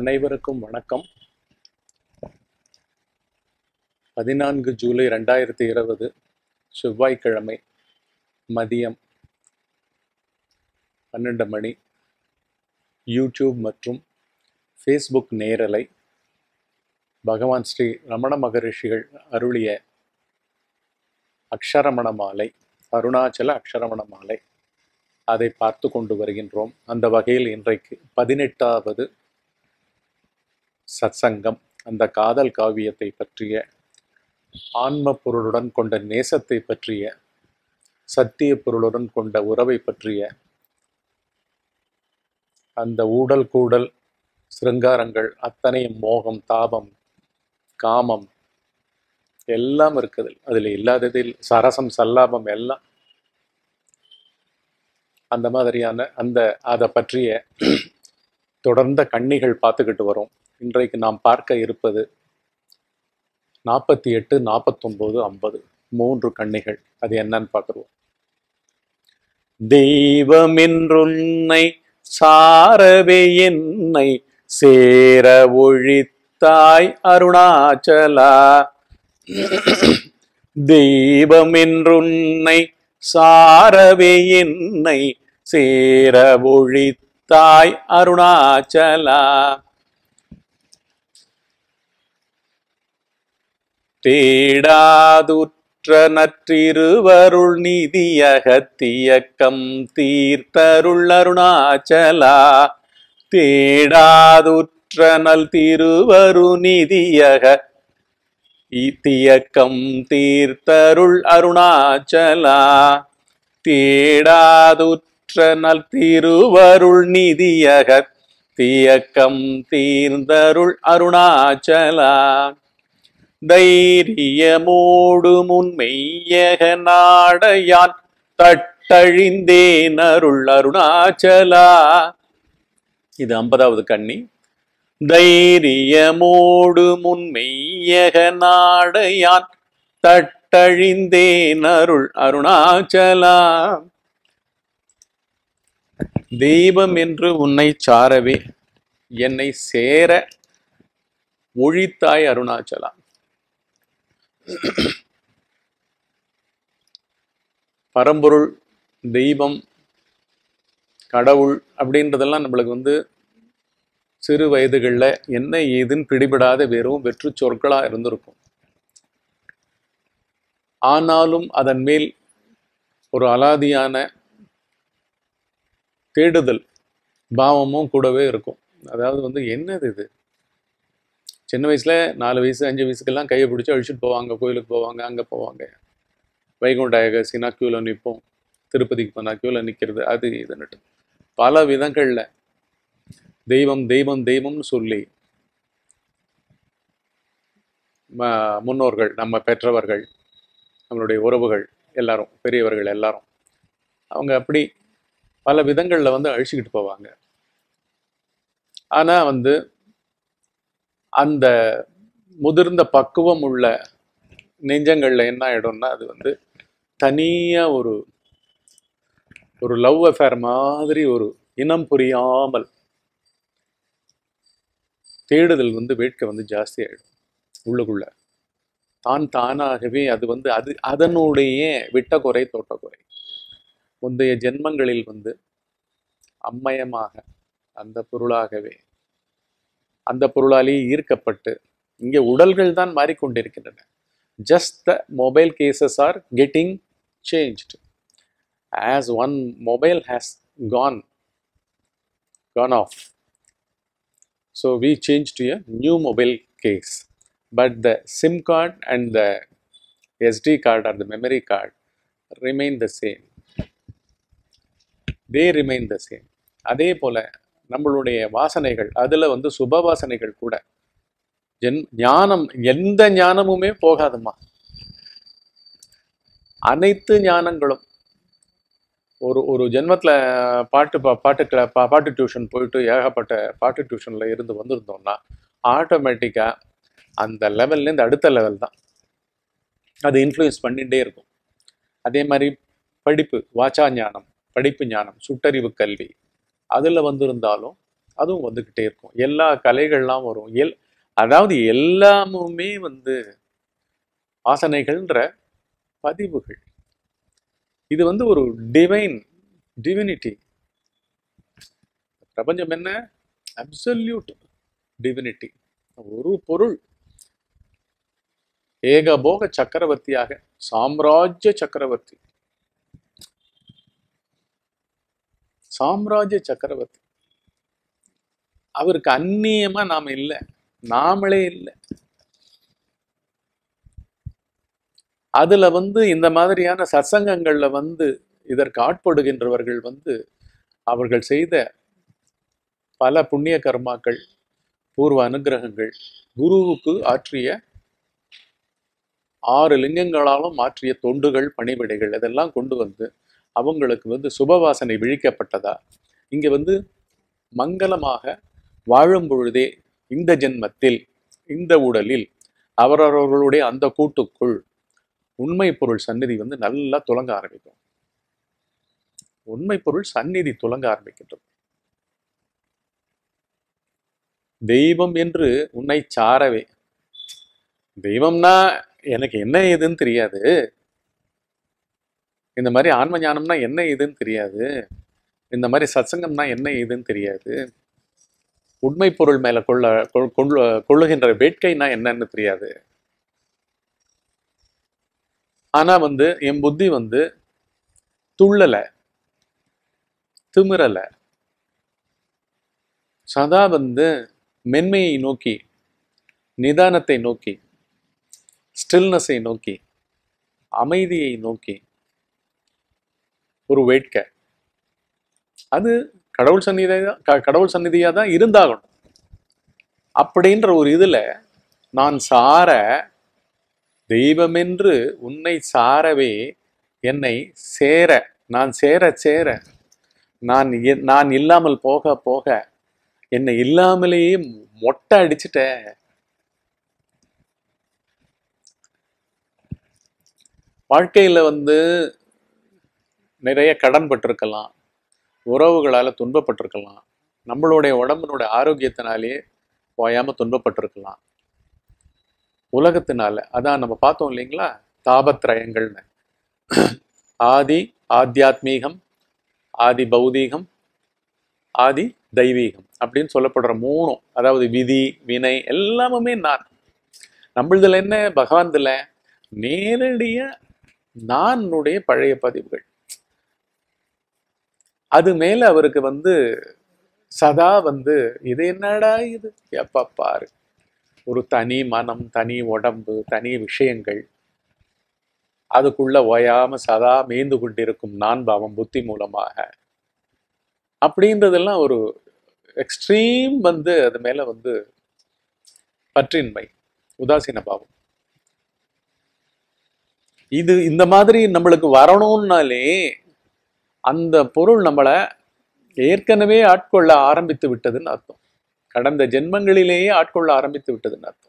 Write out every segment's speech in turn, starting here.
அனைவருக்கும் வணக்கம் பதினான்கு ஜூலை ரெண்டாயிரத்தி இருபது செவ்வாய்க்கிழமை மதியம் பன்னெண்டு மணி யூடியூப் மற்றும் ஃபேஸ்புக் நேரலை பகவான் ஸ்ரீ ரமண மகரிஷிகள் அருளிய அக்ஷரமண மாலை அருணாச்சல அக்ஷரமண மாலை அதை பார்த்து கொண்டு வருகின்றோம் அந்த வகையில் இன்றைக்கு பதினெட்டாவது சத்சங்கம் அந்த காதல் காவியத்தை பற்றிய ஆன்ம பொருளுடன் கொண்ட நேசத்தை பற்றிய சத்திய பொருளுடன் கொண்ட உறவை பற்றிய அந்த ஊடல் கூடல் சிருங்காரங்கள் அத்தனையும் மோகம் தாபம் காமம் எல்லாம் இருக்குது அதில் இல்லாததில் சரசம் சல்லாபம் எல்லாம் அந்த மாதிரியான அந்த அதை பற்றிய தொடர்ந்த கண்ணிகள் பார்த்துக்கிட்டு வரோம் இன்றைக்கு நாம் பார்க்க இருப்பது நாற்பத்தி எட்டு நாற்பத்தொம்போது ஐம்பது மூன்று கண்ணிகள் அது என்னன்னு பார்க்குறோம் தெய்வமென்றுன்னை சாரவே என்னை சேர ஒழித்தாய் அருணாச்சலா தெய்வமென்றுன்னை சாரவே என்னை சேர ஒழித்தாய் அருணாச்சலா தேடாதுற்ற நற்றிருவருள் நிதியகத்தியக்கம் தீர்த்தருள் அருணாச்சலா தேடாதுற்ற நல் திருவரு நிதியக தியக்கம் தீர்த்தருள் அருணாச்சலா தேடாதுற்ற நல் திருவருள் நிதியக தியக்கம் தீர்ந்தருள் அருணாச்சலா தைரியமோடு முன்மெய்யக நாடையான் தட்டழிந்தேன் அருள் அருணாச்சலா இது ஐம்பதாவது கண்ணி தைரியமோடு முன்மெய்யக நாடையான் தட்டழிந்தேன் அருள் அருணாச்சலா தெய்வம் என்று உன்னை சாரவே என்னை சேர ஒழித்தாய் அருணாச்சலா பரம்பொருள் தெய்வம் கடவுள் அப்படின்றதெல்லாம் நம்மளுக்கு வந்து சிறு வயதுகளில் என்ன ஏதுன்னு பிடிபடாத வெறும் வெற்று சொற்களாக இருந்திருக்கும் ஆனாலும் அதன் மேல் ஒரு அலாதியான தேடுதல் பாவமும் கூடவே இருக்கும் அதாவது வந்து என்னது இது சின்ன வயசுல நாலு வயசு அஞ்சு வயசுக்கெல்லாம் கையை பிடிச்சி அழிச்சிட்டு போவாங்க கோயிலுக்கு போவாங்க அங்கே போவாங்க வைகுண்ட ஏகாசினா கியூவில் நிற்போம் திருப்பதிக்கு போனால் கியூவில் நிற்கிறது அது இதுன்னுட்டு பல விதங்களில் தெய்வம் தெய்வம் தெய்வம்னு சொல்லி ம- முன்னோர்கள் நம்ம பெற்றவர்கள் நம்மளுடைய உறவுகள் எல்லாரும் பெரியவர்கள் எல்லாரும் அவங்க அப்படி பல விதங்களில் வந்து அழிச்சுக்கிட்டு போவாங்க ஆனால் வந்து அந்த முதிர்ந்த பக்குவம் உள்ள நெஞ்சங்களில் என்ன ஆயிடும்னா அது வந்து தனியாக ஒரு ஒரு லவ் அஃபேர் மாதிரி ஒரு இனம் புரியாமல் தேடுதல் வந்து வேட்கை வந்து ஜாஸ்தி ஆயிடும் உள்ளுக்குள்ள தான் தானாகவே அது வந்து அது அதனுடைய விட்ட குறை தோட்ட குறை முந்தைய ஜென்மங்களில் வந்து அம்மயமாக அந்த பொருளாகவே அந்த பொருளாலேயே ஈர்க்கப்பட்டு இங்கே உடல்கள் தான் மாறிக்கொண்டிருக்கின்றன just the mobile cases are getting changed as one mobile has gone gone off so we change to a new mobile case but the SIM card and the SD card or the memory card remain the same they remain the same அதே போல நம்மளுடைய வாசனைகள் அதுல வந்து சுப வாசனைகள் கூட gen ஞானம் எந்த ஞானமுமே போகாதும்மா அனைத்து ஞானங்களும் ஒரு ஒரு ஜென்மத்தில் பாட்டு பா பாட்டு கிளா பா பாட்டு டியூஷன் போயிட்டு ஏகப்பட்ட பாட்டு டியூஷனில் இருந்து வந்திருந்தோம்னா ஆட்டோமேட்டிக்காக அந்த லெவல்லேருந்து அடுத்த லெவல் தான் அது இன்ஃப்ளூயன்ஸ் பண்ணிகிட்டே இருக்கும் அதே மாதிரி படிப்பு வாச்சா ஞானம் படிப்பு ஞானம் சுட்டறிவு கல்வி அதில் வந்திருந்தாலும் அதுவும் வந்துக்கிட்டே இருக்கும் எல்லா கலைகள்லாம் வரும் எல் அதாவது எல்லாமுமே வந்து வாசனைகள்ன்ற பதிவுகள் இது வந்து ஒரு டிவைன் டிவினிட்டி பிரபஞ்சம் என்ன அப்சல்யூட் டிவினிட்டி ஒரு பொருள் ஏகபோக சக்கரவர்த்தியாக சாம்ராஜ்ய சக்கரவர்த்தி சாம்ராஜ்ய சக்கரவர்த்தி அவருக்கு அந்நியமா நாம இல்லை நாமளே இல்லை அதுல வந்து இந்த மாதிரியான சத்சங்கங்கள்ல வந்து இதற்கு ஆட்படுகின்றவர்கள் வந்து அவர்கள் செய்த பல புண்ணிய கர்மாக்கள் பூர்வ அனுகிரகங்கள் குருவுக்கு ஆற்றிய ஆறு லிங்கங்களாலும் ஆற்றிய தொண்டுகள் பணிவிடைகள் இதெல்லாம் கொண்டு வந்து அவங்களுக்கு வந்து சுபவாசனை விழிக்கப்பட்டதா இங்க வந்து மங்களமாக வாழும் பொழுதே இந்த ஜென்மத்தில் இந்த உடலில் அவரவர்களுடைய அந்த கூட்டுக்குள் உண்மை பொருள் சந்நிதி வந்து நல்லா துலங்க ஆரம்பிக்கும் உண்மை பொருள் சந்நிதி துலங்க ஆரம்பிக்கின்றது தெய்வம் என்று உன்னை சாரவே தெய்வம்னா எனக்கு என்ன ஏதுன்னு தெரியாது இந்த மாதிரி ஆன்ம ஞானம்னா என்ன ஏதுன்னு தெரியாது இந்த மாதிரி சத்சங்கம்னா என்ன ஏதுன்னு தெரியாது உண்மை பொருள் மேல கொள்ள கொள்- கொள்ள- கொள்ளுகின்ற வேட்கைனா என்னன்னு தெரியாது ஆனா வந்து என் புத்தி வந்து துள்ளல திமிரல சதா வந்து மென்மையை நோக்கி நிதானத்தை நோக்கி ஸ்டில்னஸை நோக்கி அமைதியை நோக்கி ஒரு வேட்கை அது கடவுள் சந்நிதியா க- கடவுள் சந்நிதியா தான் இருந்தாகணும் அப்படின்ற ஒரு இதுல நான் சார தெய்வமென்று உன்னை சாரவே என்னை சேர நான் சேர சேர நான் இ- நான் இல்லாமல் போக போக என்னை இல்லாமலேயே மொட்டை அடிச்சிட்ட வாழ்க்கையில வந்து நிறைய கடன் பட்டிருக்கலாம் உறவுகளால துன்பப்பட்டிருக்கலாம் நம்மளுடைய உடம்பினுடைய ஆரோக்கியத்தினாலேயே ஓயாம துன்பப்பட்டிருக்கலாம் உலகத்தினால அதான் நம்ம பார்த்தோம் இல்லைங்களா தாபத்ரயங்கள்னு ஆதி ஆத்தியாத்மீகம் ஆதி பௌதீகம் ஆதி தெய்வீகம் அப்படின்னு சொல்லப்படுற மூணும் அதாவது விதி வினை எல்லாமுமே நான் நம்மளதுல என்ன பகவான்துல நேரடிய நானுடைய பழைய பதிவுகள் அது மேல அவருக்கு வந்து சதா வந்து இது என்னடா இது எப்ப பாரு ஒரு தனி மனம் தனி உடம்பு தனி விஷயங்கள் அதுக்குள்ள ஓயாம சதா மேய்ந்து கொண்டிருக்கும் நான் பாவம் புத்தி மூலமாக அப்படின்றதெல்லாம் ஒரு எக்ஸ்ட்ரீம் வந்து அது மேல வந்து பற்றின்மை உதாசீன பாவம் இது இந்த மாதிரி நம்மளுக்கு வரணும்னாலே அந்த பொருள் நம்மளை ஏற்கனவே ஆட்கொள்ள ஆரம்பித்து விட்டதுன்னு அர்த்தம் கடந்த ஜென்மங்களிலேயே ஆட்கொள்ள ஆரம்பித்து விட்டதுன்னு அர்த்தம்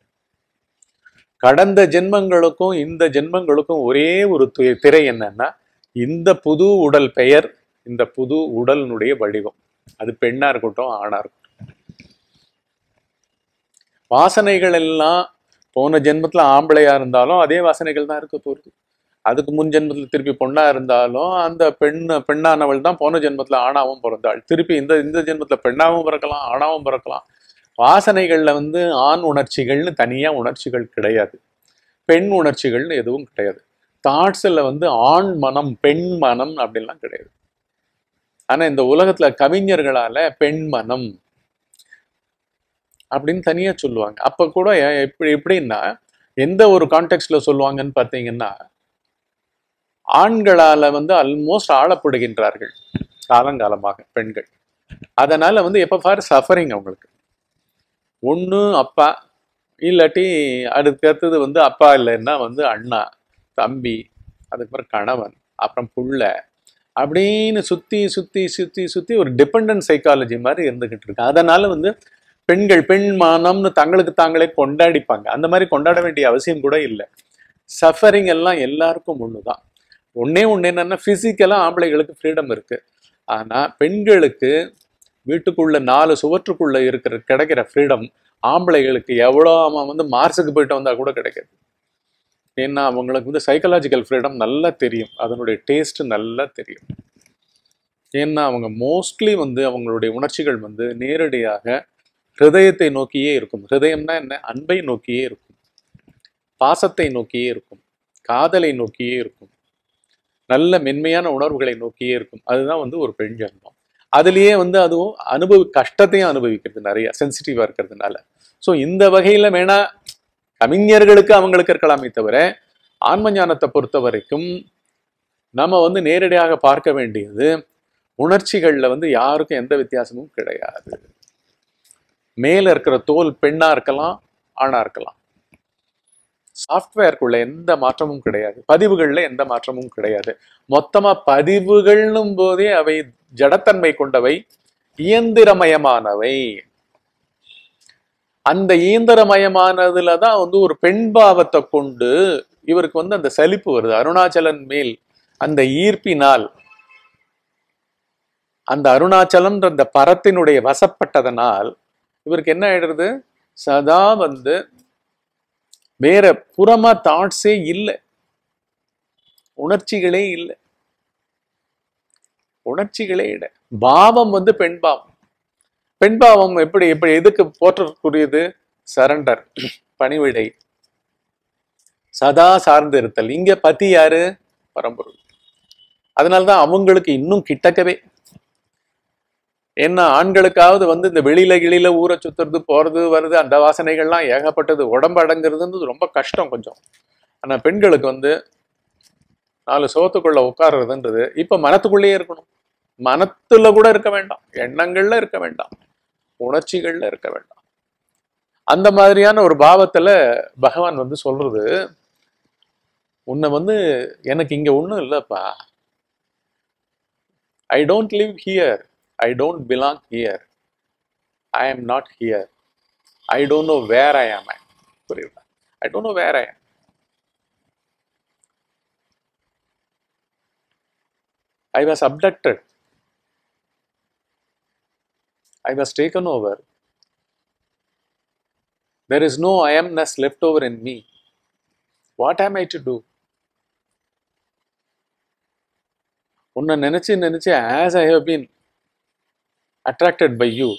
கடந்த ஜென்மங்களுக்கும் இந்த ஜென்மங்களுக்கும் ஒரே ஒரு து- திரை என்னன்னா இந்த புது உடல் பெயர் இந்த புது உடலினுடைய வடிவம் அது பெண்ணா இருக்கட்டும் ஆணா இருக்கட்டும் வாசனைகள் எல்லாம் போன ஜென்மத்துல ஆம்பளையா இருந்தாலும் அதே வாசனைகள் தான் இருக்க போகுது அதுக்கு முன் ஜென்மத்துல திருப்பி பொண்ணா இருந்தாலும் அந்த பெண் பெண்ணானவள் தான் போன ஜென்மத்துல ஆணாவும் பிறந்தாள் திருப்பி இந்த இந்த ஜென்மத்துல பெண்ணாவும் பிறக்கலாம் ஆணாவும் பிறக்கலாம் வாசனைகள்ல வந்து ஆண் உணர்ச்சிகள்னு தனியா உணர்ச்சிகள் கிடையாது பெண் உணர்ச்சிகள்னு எதுவும் கிடையாது தாட்ஸ்ல வந்து ஆண் மனம் பெண் மனம் அப்படின்லாம் கிடையாது ஆனா இந்த உலகத்துல கவிஞர்களால பெண் மனம் அப்படின்னு தனியா சொல்லுவாங்க அப்ப கூட எ- எப்படி எப்படின்னா எந்த ஒரு கான்டெக்ட்ல சொல்லுவாங்கன்னு பார்த்தீங்கன்னா ஆண்களால வந்து ஆல்மோஸ்ட் ஆளப்படுகின்றார்கள் காலங்காலமாக பெண்கள் அதனால வந்து எப்ப பாரு சஃபரிங் அவங்களுக்கு ஒண்ணு அப்பா இல்லாட்டி அதுக்கு அடுத்தது வந்து அப்பா இல்லைன்னா வந்து அண்ணா தம்பி அதுக்கப்புறம் கணவன் அப்புறம் புள்ள அப்படின்னு சுத்தி சுத்தி சுத்தி சுத்தி ஒரு டிபெண்டன்ட் சைக்காலஜி மாதிரி இருந்துகிட்டு இருக்கு அதனால வந்து பெண்கள் பெண் மானம்னு தங்களுக்கு தாங்களே கொண்டாடிப்பாங்க அந்த மாதிரி கொண்டாட வேண்டிய அவசியம் கூட இல்லை சஃபரிங் எல்லாம் எல்லாருக்கும் ஒண்ணுதான் ஒண்ணே ஒண்ணு என்னன்னா பிசிக்கலா ஆம்பளைகளுக்கு ஃப்ரீடம் இருக்கு ஆனா பெண்களுக்கு வீட்டுக்குள்ள நாலு சுவற்றுக்குள்ள இருக்கிற கிடைக்கிற ஃப்ரீடம் ஆம்பளைகளுக்கு எவ்வளோ அவன் வந்து மார்ஸுக்கு போயிட்டு வந்தா கூட கிடைக்காது ஏன்னா அவங்களுக்கு வந்து சைக்கலாஜிக்கல் ஃப்ரீடம் நல்லா தெரியும் அதனுடைய டேஸ்ட் நல்லா தெரியும் ஏன்னா அவங்க மோஸ்ட்லி வந்து அவங்களுடைய உணர்ச்சிகள் வந்து நேரடியாக ஹிருதயத்தை நோக்கியே இருக்கும் ஹிருதயம்னா என்ன அன்பை நோக்கியே இருக்கும் பாசத்தை நோக்கியே இருக்கும் காதலை நோக்கியே இருக்கும் நல்ல மென்மையான உணர்வுகளை நோக்கியே இருக்கும் அதுதான் வந்து ஒரு பெண் ஜன்மம் அதுலயே வந்து அதுவும் அனுபவி கஷ்டத்தையும் அனுபவிக்கிறது நிறைய சென்சிட்டிவா இருக்கிறதுனால ஸோ இந்த வகையில வேணா கவிஞர்களுக்கு அவங்களுக்கு இருக்கலாமே தவிர ஆன்ம ஞானத்தை பொறுத்த வரைக்கும் நம்ம வந்து நேரடியாக பார்க்க வேண்டியது உணர்ச்சிகள்ல வந்து யாருக்கும் எந்த வித்தியாசமும் கிடையாது மேல இருக்கிற தோல் பெண்ணா இருக்கலாம் ஆணா இருக்கலாம் சாஃப்ட்வேருக்குள்ள எந்த மாற்றமும் கிடையாது பதிவுகள்ல எந்த மாற்றமும் கிடையாது மொத்தமா பதிவுகள்னும் போதே அவை ஜடத்தன்மை கொண்டவை இயந்திரமயமானவை அந்த இயந்திரமயமானதுல தான் வந்து ஒரு பெண் பாவத்தை கொண்டு இவருக்கு வந்து அந்த சலிப்பு வருது அருணாச்சலன் மேல் அந்த ஈர்ப்பினால் அந்த அருணாச்சலம்ன்ற அந்த பரத்தினுடைய வசப்பட்டதனால் இவருக்கு என்ன ஆயிடுறது சதா வந்து வேற புறமா தாட்ஸே இல்லை உணர்ச்சிகளே இல்லை உணர்ச்சிகளே இல்லை பாவம் வந்து பெண் பாவம் பெண் பாவம் எப்படி எப்படி எதுக்கு போற்றக்கூடியது சரண்டர் பணிவிடை சதா சார்ந்து இருத்தல் இங்க பத்தி யாரு பரம்பொருள் அதனால்தான் அவங்களுக்கு இன்னும் கிட்டக்கவே ஏன்னா ஆண்களுக்காவது வந்து இந்த வெளியில கிளியில ஊரை சுத்துறது போறது வருது அந்த வாசனைகள்லாம் ஏகப்பட்டது உடம்பு அடங்குறதுன்றது ரொம்ப கஷ்டம் கொஞ்சம் ஆனா பெண்களுக்கு வந்து நாலு சோத்துக்குள்ள உட்கார்றதுன்றது இப்ப மனத்துக்குள்ளேயே இருக்கணும் மனத்துல கூட இருக்க வேண்டாம் எண்ணங்கள்ல இருக்க வேண்டாம் உணர்ச்சிகள்ல இருக்க வேண்டாம் அந்த மாதிரியான ஒரு பாவத்துல பகவான் வந்து சொல்றது உன்னை வந்து எனக்கு இங்க ஒண்ணும் இல்லப்பா I don't live here I don't belong here I am not here I don't know where I am புரியுதா ஐ டோன்ட் நோ வேர் ஐ ஆம் I was abducted. I was taken over. There is no I amness left over in me. What am I to do? உன்னை நினைச்சு நினைச்சு as I have been attracted by you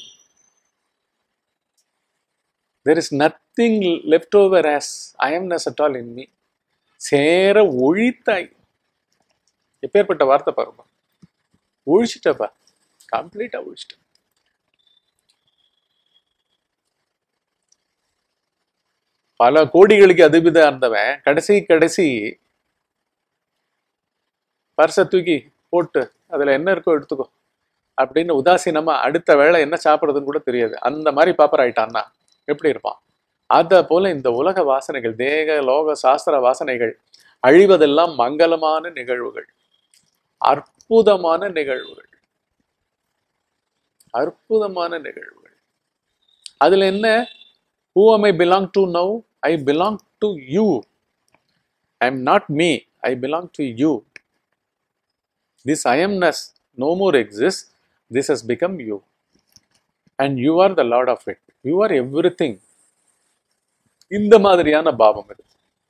there is nothing left over as iamness at all in me சேர ஒழித்தாய் எப்பேற்பட்ட வார்த்தை பாருங்க ஒழிச்சிட்டப்பா கம்ப்ளீட்டா ஒழிச்சிட்ட பல கோடிகளுக்கு அதிபதியா இருந்தவன் கடைசி கடைசி பர்சை தூக்கி போட்டு அதுல என்ன இருக்கோ எடுத்துக்கோ அப்படின்னு உதாசீனமா அடுத்த வேளை என்ன சாப்பிட்றதுன்னு கூட தெரியாது அந்த மாதிரி பாப்பர் ஆயிட்டான்னா எப்படி இருப்பான் அத போல இந்த உலக வாசனைகள் தேக லோக சாஸ்திர வாசனைகள் அழிவதெல்லாம் மங்களமான நிகழ்வுகள் அற்புதமான நிகழ்வுகள் அற்புதமான நிகழ்வுகள் அதுல என்ன who am I belong to now I belong to you I am not me I belong to you this iamness no more exist this has become you and you are the lord of it you are everything இந்த மாதிரியான பாவம் இது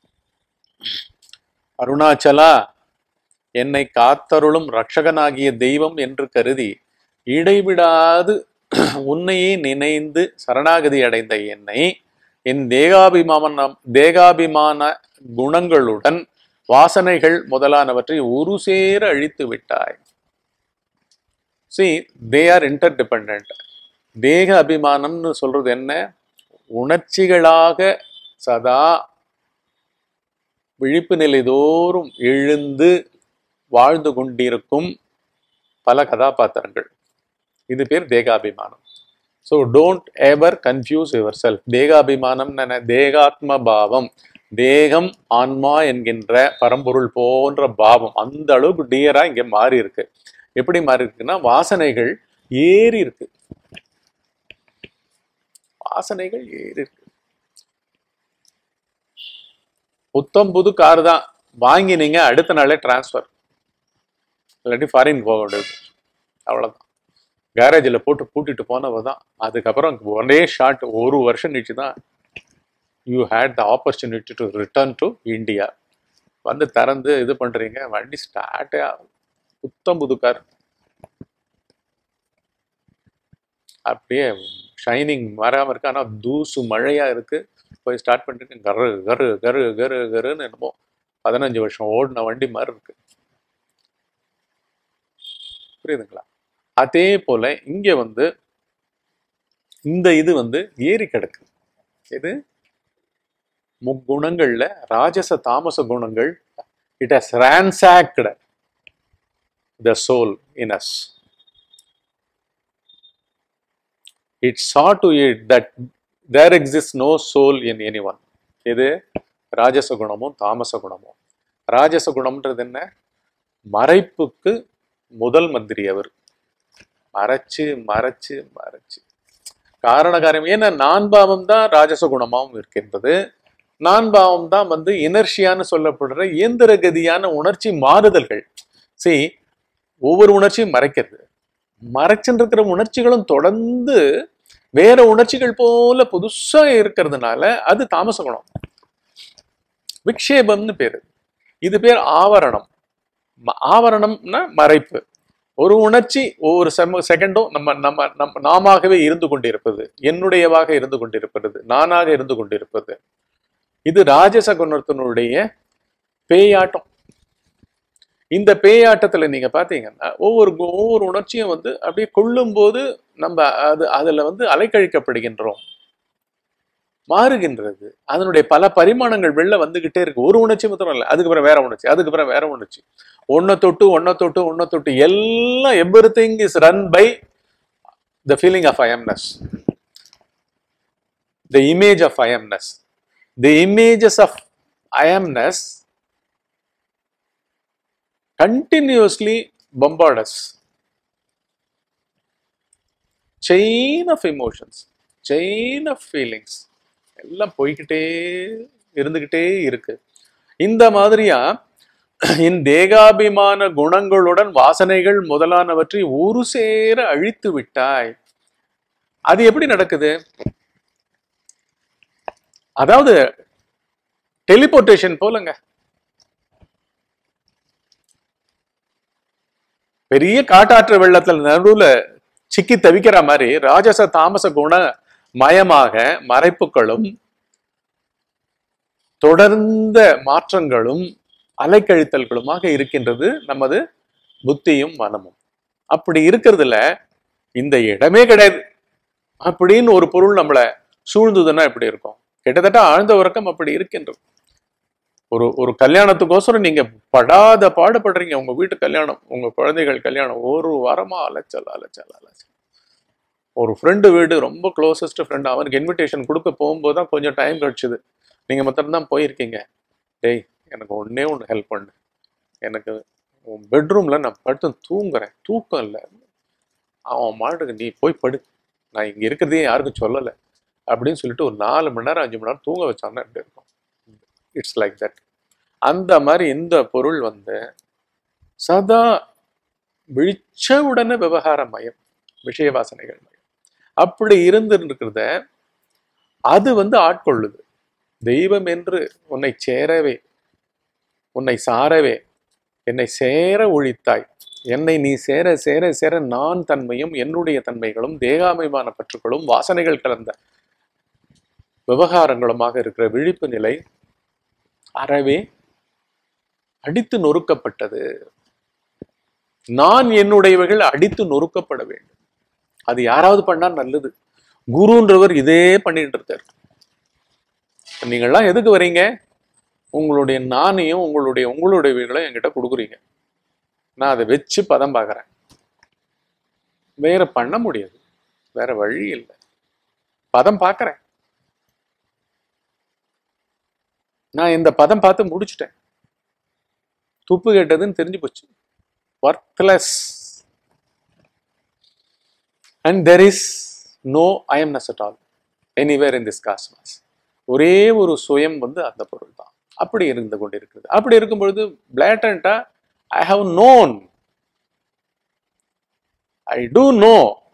அருணாச்சலா என்னை காத்தருளும் ரட்சகனாகிய தெய்வம் என்று கருதி இடைவிடாது உன்னையே நினைந்து சரணாகதி அடைந்த என்னை என் தேகாபிமானம் தேகாபிமான குணங்களுடன் வாசனைகள் முதலானவற்றை ஒரு சேர அழித்து விட்டாய் சி தே ஆர் இன்டர்டிபெண்ட் தேக அபிமானம்னு சொல்றது என்ன உணர்ச்சிகளாக சதா விழிப்பு நிலை தோறும் எழுந்து வாழ்ந்து கொண்டிருக்கும் பல கதாபாத்திரங்கள் இது பேர் தேகாபிமானம் so don't ever confuse yourself தேகாபிமானம் என்ன தேகாத்ம பாவம் தேகம் ஆன்மா என்கின்ற பரம்பொருள் போன்ற பாவம் அந்த அளவுக்கு டியரா இங்க மாறி இருக்கு எப்படி மாறி இருக்குன்னா வாசனைகள் ஏறி இருக்கு வாசனைகள் ஏறி இருக்கு புத்தம் புது கார் தான் வாங்கினீங்க அடுத்த நாளே டிரான்ஸ்ஃபர் இல்லாட்டி ஃபாரின் போக வேண்டியது அவ்வளோதான் கேரேஜில் போட்டு பூட்டிட்டு போனவ தான் அதுக்கப்புறம் ஒரே ஷாட் ஒரு வருஷம் கழிச்சு தான் you had the opportunity to return to India வந்து திறந்து இது பண்றீங்க வண்டி ஸ்டார்ட்டே புத்தம் புது கார் அப்படியே ஷைனிங் வராம இருக்கு ஆனா தூசு மழையா இருக்கு போய் ஸ்டார்ட் பண்ணிட்டு கரு கரு கரு கரு கருன்னு என்னமோ பதினஞ்சு வருஷம் ஓடின வண்டி மாதிரி இருக்கு புரியுதுங்களா அதே போல இங்க வந்து இந்த இது வந்து ஏறி கிடக்கு இது முக்குணங்கள்ல ராஜச தாமச குணங்கள் it has ransacked the soul in us it saw to it that there exists no soul in anyone இது ராஜச குணமும் தாமச குணமும் ராஜச குணம்ன்றது என்ன மறைப்புக்கு முதல் மந்திரி அவர் மறைச்சு மறைச்சு மறைச்சு காரண காரியம் ஏன்னா நான் பாவம் தான் ராஜச குணமாகவும் இருக்கின்றது நான் பாவம் தான் வந்து இனர்ஷியான்னு சொல்லப்படுற இயந்திர கதியான உணர்ச்சி மாறுதல்கள் see ஒவ்வொரு உணர்ச்சியும் மறைக்கிறது மறைச்சுருக்கிற உணர்ச்சிகளும் தொடர்ந்து வேற உணர்ச்சிகள் போல புதுசா இருக்கிறதுனால அது தாமச குணம் விக்ஷேபம்னு பேரு இது பேர் ஆவரணம் ம- ஆவரணம்னா மறைப்பு ஒரு உணர்ச்சி ஒவ்வொரு செம செகண்டும் நம்ம நம்ம நம்ம நாமாகவே இருந்து கொண்டிருப்பது என்னுடையவாக இருந்து கொண்டிருப்பது நானாக இருந்து கொண்டிருப்பது இது ராஜச குணத்தினுடைய பேயாட்டம் இந்த பேயாட்டத்துல நீங்க பாத்தீங்கன்னா ஒவ்வொரு கு- ஒவ்வொரு உணர்ச்சியும் வந்து அப்படியே கொள்ளும்போது நம்ம அது அதுல வந்து அலைக்கழிக்கப்படுகின்றோம் மாறுகின்றது அதனுடைய பல பரிமாணங்கள் வெளில வந்துகிட்டே இருக்கு ஒரு உணர்ச்சி மாத்திரம் இல்லை அதுக்கப்புறம் வேற உணர்ச்சி அதுக்கப்புறம் வேற உணர்ச்சி ஒன்ன தொட்டு ஒன்ன தொட்டு ஒன்ன தொட்டு எல்லாம் everything is run by the feeling of iamness the image of iamness the images of iamness continuously bombard us. Chain of emotions, chain of feelings எல்லாம் போய்கிட்டே இருந்துகிட்டே இருக்கு இந்த மாதிரியா என் தேகாபிமான குணங்களுடன் வாசனைகள் முதலானவற்றை ஒரு சேர அழித்து விட்டாய் அது எப்படி நடக்குது அதாவது டெலிபோர்டேஷன் போலங்க பெரிய காட்டாற்று வெள்ளத்துல நடுவுல சிக்கி தவிக்கிற மாதிரி ராஜச தாமச குண மயமாக மறைப்புகளும் தொடர்ந்த மாற்றங்களும் அலைக்கழித்தல்களுமாக இருக்கின்றது நமது புத்தியும் மனமும் அப்படி இருக்கிறதுல இந்த இடமே கிடையாது அப்படின்னு ஒரு பொருள் நம்மளை சூழ்ந்ததுன்னா எப்படி இருக்கும் கிட்டத்தட்ட ஆழ்ந்த உறக்கம் அப்படி இருக்கின்றது ஒரு ஒரு கல்யாணத்துக்கோசரம் நீங்க படாத பாடுபடுறீங்க உங்க வீட்டு கல்யாணம் உங்க குழந்தைகள் கல்யாணம் ஒரு வாரமா அலைச்சல் அலைச்சல் அலைச்சல் ஒரு ஃப்ரெண்டு வீடு ரொம்ப க்ளோசஸ்ட் ஃப்ரெண்ட் அவனுக்கு இன்விடேஷன் கொடுக்க போகும்போது தான் கொஞ்சம் டைம் கழிச்சுது நீங்க மாத்திரம் தான் போயிருக்கீங்க டேய் எனக்கு ஒண்ணே ஒன்று ஹெல்ப் பண்ணு எனக்கு உன் பெட்ரூம்ல நான் படுத்து தூங்குறேன் தூக்கம் இல்லை அவன் மாட்டுக்கு நீ போய் படு நான் இங்க இருக்கிறதே யாருக்கும் சொல்லலை அப்படின்னு சொல்லிட்டு ஒரு நாலு மணி நேரம் அஞ்சு மணி நேரம் தூங்க வச்சான்னா எப்படி இருக்கும் இட்ஸ் லைக் தட் அந்த மாதிரி இந்த பொருள் வந்து சதா விழிச்ச உடனே விவகார மயம் விஷய வாசனைகள் மயம் அப்படி இருந்திருக்கிறத அது வந்து ஆட்கொள்ளுது தெய்வம் என்று உன்னை சேரவே உன்னை சாரவே என்னை சேர ஒழித்தாய் என்னை நீ சேர சேர சேர நான் தன்மையும் என்னுடைய தன்மைகளும் தேகாபிமான பற்றுகளும் வாசனைகள் கலந்த விவகாரங்களுமாக இருக்கிற விழிப்பு நிலை அறவே அடித்து நொறுக்கப்பட்டது நான் என்னுடையவைகள் அடித்து நொறுக்கப்பட வேண்டும் அது யாராவது பண்ணா நல்லது குருன்றவர் இதே பண்ணிட்டு இருக்கார் நீங்கள்லாம் எதுக்கு வரீங்க உங்களுடைய நானையும் உங்களுடைய உங்களுடையவைகளும் என்கிட்ட கொடுக்குறீங்க நான் அதை வச்சு பதம் பார்க்குறேன் வேற பண்ண முடியாது வேற வழி இல்லை பதம் பார்க்குறேன் நான் இந்த பதம் பார்த்து முடிச்சிட்டேன் துப்பு கேட்டதுன்னு தெரிஞ்சு போச்சு workless and there is no iamness at all anywhere in this cosmos ஒரே ஒரு சுயம் வந்து அந்த பொருள் தான் அப்படி இருந்து கொண்டிருக்கிறது அப்படி இருக்கும் பொழுது பிளாட்டண்டா I have known I do know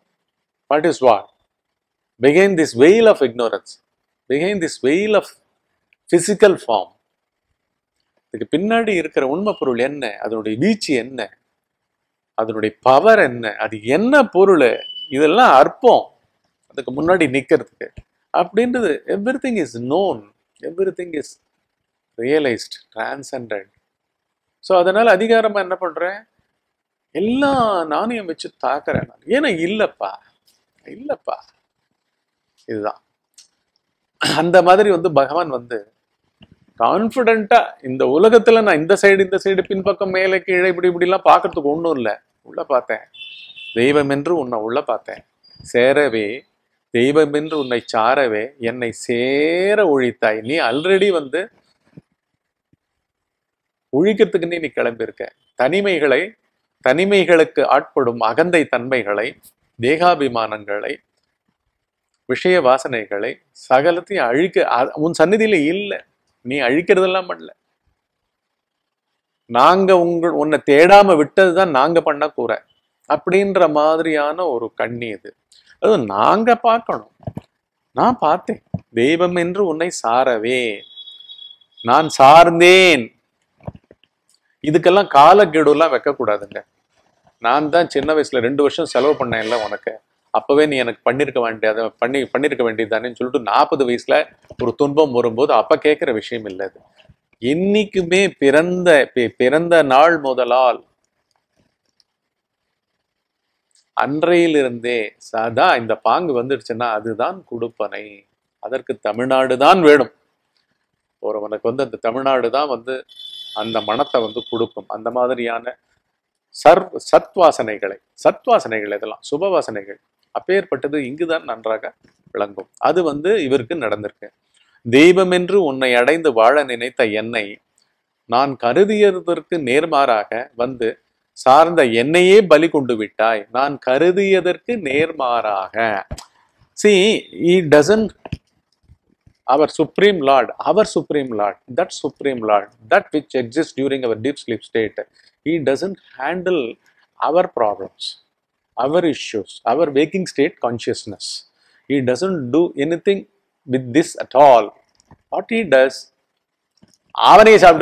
what is what பிகைன் திஸ் வெயில் ஆஃப் ignorance பிகைன் this veil of physical form இதுக்கு பின்னாடி இருக்கிற உண்மை பொருள் என்ன அதனுடைய வீச்சு என்ன அதனுடைய பவர் என்ன அது என்ன பொருள் இதெல்லாம் அற்பம் அதுக்கு முன்னாடி நிக்கிறதுக்கு அப்படின்றது everything is known everything is realized transcended so அதனால அதிகாரமா என்ன பண்றேன் எல்லா நாணயம் வச்சு தாக்குறேன் நான் ஏன்னா இல்லப்பா இல்லப்பா இதுதான் அந்த மாதிரி வந்து பகவான் வந்து கான்ஃபிடென்ட்டா இந்த உலகத்துல நான் இந்த சைடு இந்த சைடு பின்பக்கம் மேலே கீழே இப்படி இப்படிலாம் பார்க்கறதுக்கு ஒன்றும் இல்லை உள்ள பார்த்தேன் தெய்வம் என்று உன்னை உள்ள பார்த்தேன் சேரவே தெய்வம் என்று உன்னை சாரவே என்னை சேர ஒழித்தாய் நீ ஆல்ரெடி வந்து ஒழிக்கிறதுக்குன்னே நீ கிளம்பியிருக்க தனிமைகளை தனிமைகளுக்கு ஆட்படும் அகந்தை தன்மைகளை தேகாபிமானங்களை விஷய வாசனைகளை சகலத்தையும் அழிக்க அ- உன் சந்நிதியில இல்லை நீ அழிக்கிறதெல்லாம் பண்ணல நாங்க உங்க உன்னை தேடாம விட்டதுதான் நாங்க பண்ண கூற அப்படின்ற மாதிரியான ஒரு கண்ணி இது அது நாங்க பார்க்கணும் நான் பார்த்தேன் தெய்வம் என்று உன்னை சாரவே நான் சார்ந்தேன் இதுக்கெல்லாம் காலக்கெடுலாம் வைக்கக்கூடாதுங்க நான் தான் சின்ன வயசுல ரெண்டு வருஷம் செலவு பண்ணேன்ல உனக்கு அப்பவே நீ எனக்கு பண்ணிருக்க வேண்டியதை பண்ணி பண்ணிருக்க வேண்டியதானேன்னு சொல்லிட்டு நாற்பது வயசுல ஒரு துன்பம் வரும்போது அப்ப கேட்கிற விஷயம் இல்லை அது என்னைக்குமே பிறந்த பி- பிறந்த நாள் முதலால் அன்றையிலிருந்தே சதா இந்த பாங்கு வந்துடுச்சுன்னா அதுதான் கொடுப்பனை அதற்கு தமிழ்நாடு தான் வேணும் ஒருவனுக்கு வந்து அந்த தமிழ்நாடு தான் வந்து அந்த மனத்தை வந்து கொடுக்கும் அந்த மாதிரியான சர் சத்வாசனைகளை சத்வாசனைகள் இதெல்லாம் சுபவாசனைகள் அப்பேற்பட்டது இங்குதான் நன்றாக விளங்கும் அது வந்து இவருக்கு நடந்திருக்கு தெய்வம் என்று உன்னை அடைந்து வாழ நினைத்த என்னை நான் கருதியதற்கு நேர்மாறாக வந்து சார்ந்த என்னையே பலி கொண்டு விட்டாய் நான் கருதியதற்கு நேர்மாறாக see he doesn't our supreme lord our supreme lord that supreme lord that which exists during our deep sleep state he doesn't handle our problems our issues our waking state consciousness he doesn't do anything with this at all what he does அவனே சாப்பிடு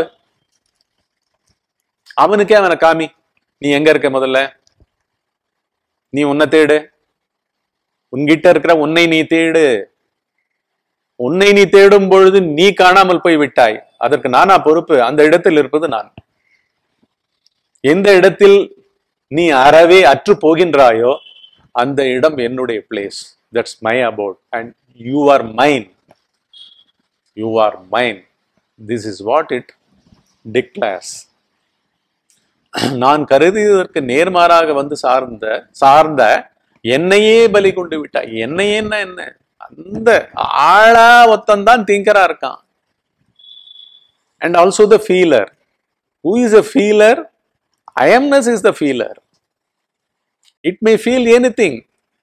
அவனுக்கே அவனை காமி நீ எங்க இருக்க முதல்ல நீ உன்னை தேடு உன்கிட்ட இருக்கிற உன்னை நீ தேடு உன்னை நீ தேடும் பொழுது நீ காணாமல் போய் விட்டாய் அதற்கு நானா பொறுப்பு அந்த இடத்தில் இருப்பது நான் எந்த இடத்தில் நீ அறவே அற்று போகின்றாயோ அந்த இடம் என்னுடைய place that's my abode and you are mine you are mine this is what it declares நான் கருதியதற்கு நேர்மாறாக வந்து சார்ந்த சார்ந்த என்னையே பலி கொண்டு விட்டாய் என்னையேன்னா என்ன அந்த ஆளா ஒத்தந்தான் திங்கரா இருக்கான் and also the feeler who is a feeler iamness is the feeler it may feel anything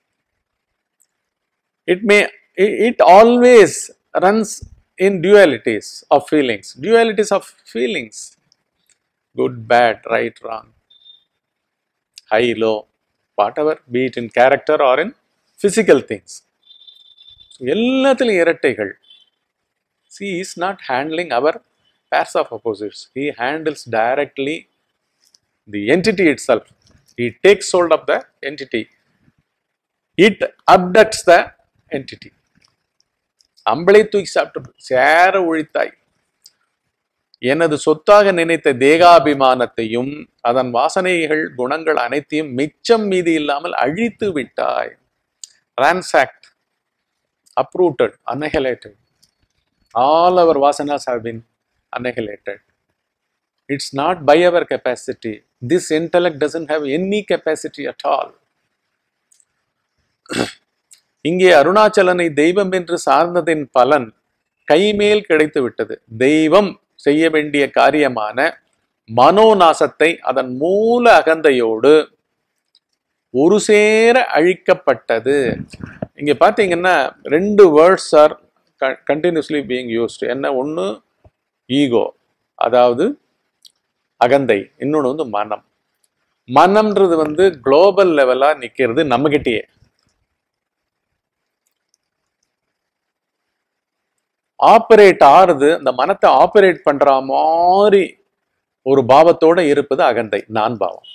it may it always runs in dualities of feelings dualities of feelings good bad right wrong high low whatever be it in character or in physical things எல்லாத்திலும் இரட்டைகள் she is not handling our pairs of opposites he handles directly the entity itself he takes hold of the entity it abducts the entity அம்பளை தூக்கி சாப்பிட்டு சேர ஒழித்தாய் எனது சொத்தாக நினைத்த தேகாபிமானத்தையும் அதன் வாசனைகள் குணங்கள் அனைத்தையும் மிச்சம் மீதி இல்லாமல் அழித்து விட்டாய் ransacked uprooted annihilated all our vasanas have been annihilated it's not by our capacity this intellect doesn't have any capacity at all இங்கே அருணாச்சலனை தெய்வம் என்று சார்ந்ததின் பலன் கைமேல் கிடைத்து விட்டது தெய்வம் செய்ய வேண்டிய காரியமான மனோநாசத்தை அதன் மூல அகந்தையோடு ஒரு சேர அழிக்கப்பட்டது இங்க பாத்தீங்கன்னா ரெண்டு words are continuously being used என்ன ஒன்று ஈகோ அதாவது அகந்தை இன்னொன்று வந்து மனம் மனம்ன்றது வந்து குளோபல் லெவலாக நிற்கிறது நம்மகிட்டயே ஆப்பரேட் ஆறுது அந்த மனத்தை ஆப்பரேட் பண்ற மாதிரி ஒரு பாவத்தோட இருப்பது அகந்தை நான் பாவம்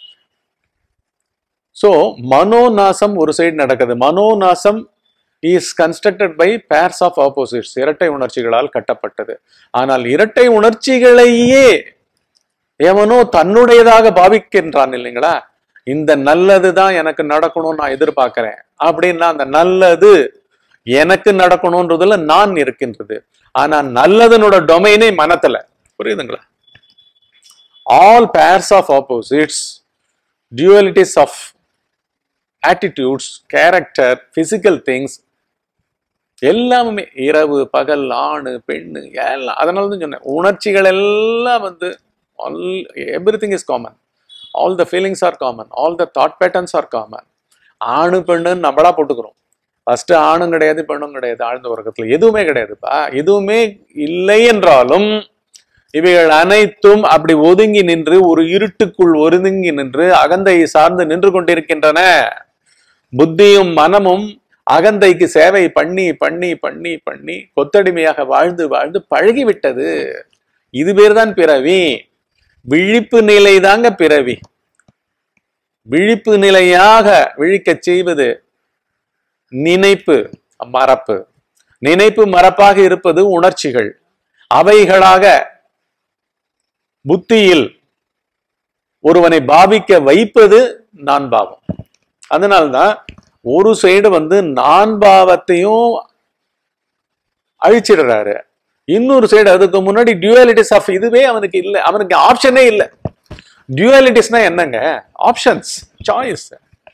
சோ மனோநாசம் ஒரு சைடு நடக்குது மனோநாசம் is constructed by pairs of opposites இரட்டை உணர்ச்சிகளால் கட்டப்பட்டது ஆனால் இரட்டை உணர்ச்சிகளையே எவனோ தன்னுடையதாக பாவிக்கின்றான் இல்லைங்களா இந்த நல்லது தான் எனக்கு நடக்கணும்னு நான் எதிர்பார்க்கிறேன் அப்படின்னா அந்த நல்லது எனக்கு நடக்கணும்ன்றதுல நான் இருக்கின்றது ஆனா நல்லதனோட டொமைனே மனத்துல புரியுதுங்களா all pairs of opposites dualities of attitudes character physical things எல்லாமே இரவு பகல் ஆணு பெண்ணு எல்லாம் அதனால தான் சொன்னேன் உணர்ச்சிகள் எல்லாம் வந்து all everything is common all the feelings are common all the thought patterns are common ஆணு பெண்ணுன்னு நம்மளா போட்டுக்கிறோம் ஃபர்ஸ்ட் ஆணும் கிடையாது பெண்ணும் கிடையாது ஆழ்ந்த உறக்கத்துல எதுவுமே கிடையாதுப்பா எதுவுமே இல்லை என்றாலும் இவைகள் அனைத்தும் அப்படி ஒதுங்கி நின்று ஒரு இருட்டுக்குள் ஒதுங்கி நின்று அகந்தையை சார்ந்து நின்று கொண்டிருக்கின்றன புத்தியும் மனமும் அகந்தைக்கு சேவை பண்ணி பண்ணி பண்ணி பண்ணி கொத்தடிமையாக வாழ்ந்து வாழ்ந்து பழகிவிட்டது இது பேர் தான் பிறவி விழிப்பு நிலை தாங்க பிறவி விழிப்பு நிலையாக விழிக்கச் செய்வது நினைப்பு மறப்பு நினைப்பு மறப்பாக இருப்பது உணர்ச்சிகள் அவைகளாக புத்தியில் ஒருவனை பாவிக்க வைப்பது நான் பாவம் அதனால்தான் ஒரு சைடு வந்து நான் பாவத்தையும் அழிச்சிடுறாரு இன்னொரு சைடு அதுக்கு முன்னாடி டியூவாலிட்டிஸ் ஆஃப் இதுவே அவனுக்கு இல்லை அவனுக்கு ஆப்ஷனே இல்லை டியூவாலிட்டிஸ்னா என்னங்க options choice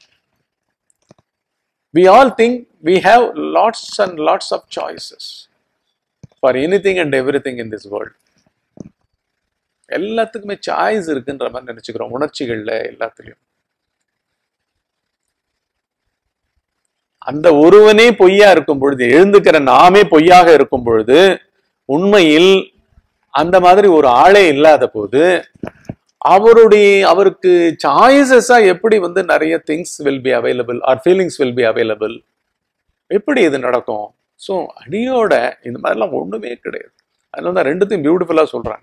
we all think we have lots and lots of choices for anything and everything in this world எல்லாத்துக்குமே சாய்ஸ் இருக்குன்ற மாதிரி நினைச்சுக்கிறோம் உணர்ச்சிகள்ல எல்லாத்துலயும் அந்த ஒருவனே பொய்யா இருக்கும் பொழுது எழுந்துக்கிற நாமே பொய்யாக இருக்கும் பொழுது உண்மையில் அந்த மாதிரி ஒரு ஆளே இல்லாத போது அவருடைய அவருக்கு சாய்ஸஸா எப்படி வந்து நிறைய things will be available or feelings will be available எப்படி இது நடக்கும் ஸோ அடியோட இந்த மாதிரிலாம் ஒண்ணுமே கிடையாது அதனால தான் ரெண்டுத்தையும் பியூட்டிஃபுல்லா சொல்றாங்க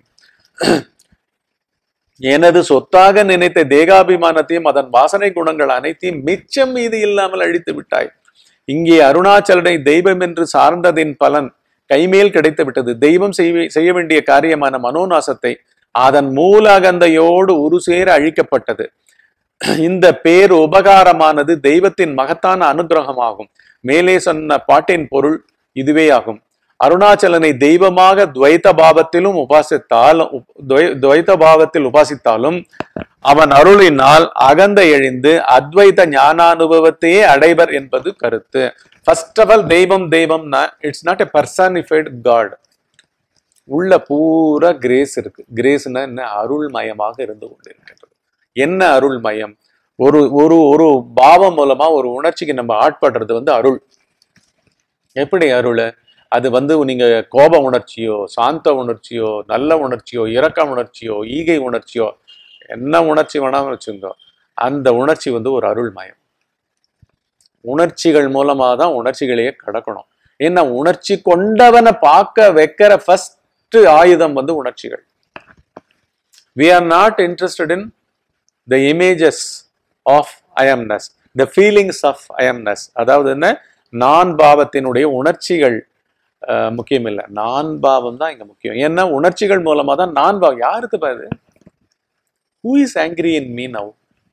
எனது சொத்தாக நினைத்த தேகாபிமானத்தையும் அதன் வாசனை குணங்கள் அனைத்தையும் மிச்சம் மீது இல்லாமல் அழித்து விட்டாய் இங்கே அருணாச்சலனை தெய்வம் என்று சார்ந்ததின் பலன் கைமேல் கிடைத்து விட்டது தெய்வம் செய்ய செய்ய வேண்டிய காரியமான மனோநாசத்தை அதன் மூலகந்தையோடு ஒரு சேர அழிக்கப்பட்டது இந்த பேர் உபகாரமானது தெய்வத்தின் மகத்தான அனுகிரகமாகும் மேலே சொன்ன பாட்டின் பொருள் இதுவே ஆகும் அருணாச்சலனை தெய்வமாக துவைத்த பாவத்திலும் உபாசித்தாலும் துவை- துவைத்த பாவத்தில் உபாசித்தாலும் அவன் அருளினால் அகந்த எழுந்து அத்வைத ஞானானுபவத்தையே அடைவர் என்பது கருத்து ஃபர்ஸ்ட் ஆஃப் ஆல் தெய்வம் தெய்வம்னா it's not a personified god உள்ள பூரா கிரேஸ் இருக்கு கிரேஸ்னா என்ன அருள்மயமாக இருந்து கொண்டிருக்கின்றது என்ன அருள்மயம் ஒரு ஒரு ஒரு பாவம் மூலமா ஒரு உணர்ச்சிக்கு நம்ம ஆட்படுறது வந்து அருள் எப்படி அருள் அது வந்து நீங்க கோப உணர்ச்சியோ சாந்த உணர்ச்சியோ நல்ல உணர்ச்சியோ இரக்க உணர்ச்சியோ ஈகை உணர்ச்சியோ என்ன உணர்ச்சி வேணாலும் வச்சுங்க அந்த உணர்ச்சி வந்து ஒரு அருள்மயம் உணர்ச்சிகள் மூலமா தான் உணர்ச்சிகளையே கடக்கணும் ஏன்னா உணர்ச்சி கொண்டவனை பார்க்க வைக்கிற ஃபர்ஸ்ட் ஆயுதம் வந்து உணர்ச்சிகள் we are not interested in the images of ஐஎம்னஸ் the feelings of ஐஎம்னஸ் அதாவது என்ன நான் பாவத்தினுடைய உணர்ச்சிகள் அஹ், முக்கியம் இல்லை நான் பாவம் தான் இங்க முக்கியம் ஏன்னா உணர்ச்சிகள் மூலமா தான் நான் பாவம் யாருக்கு பாரு who is angry in me now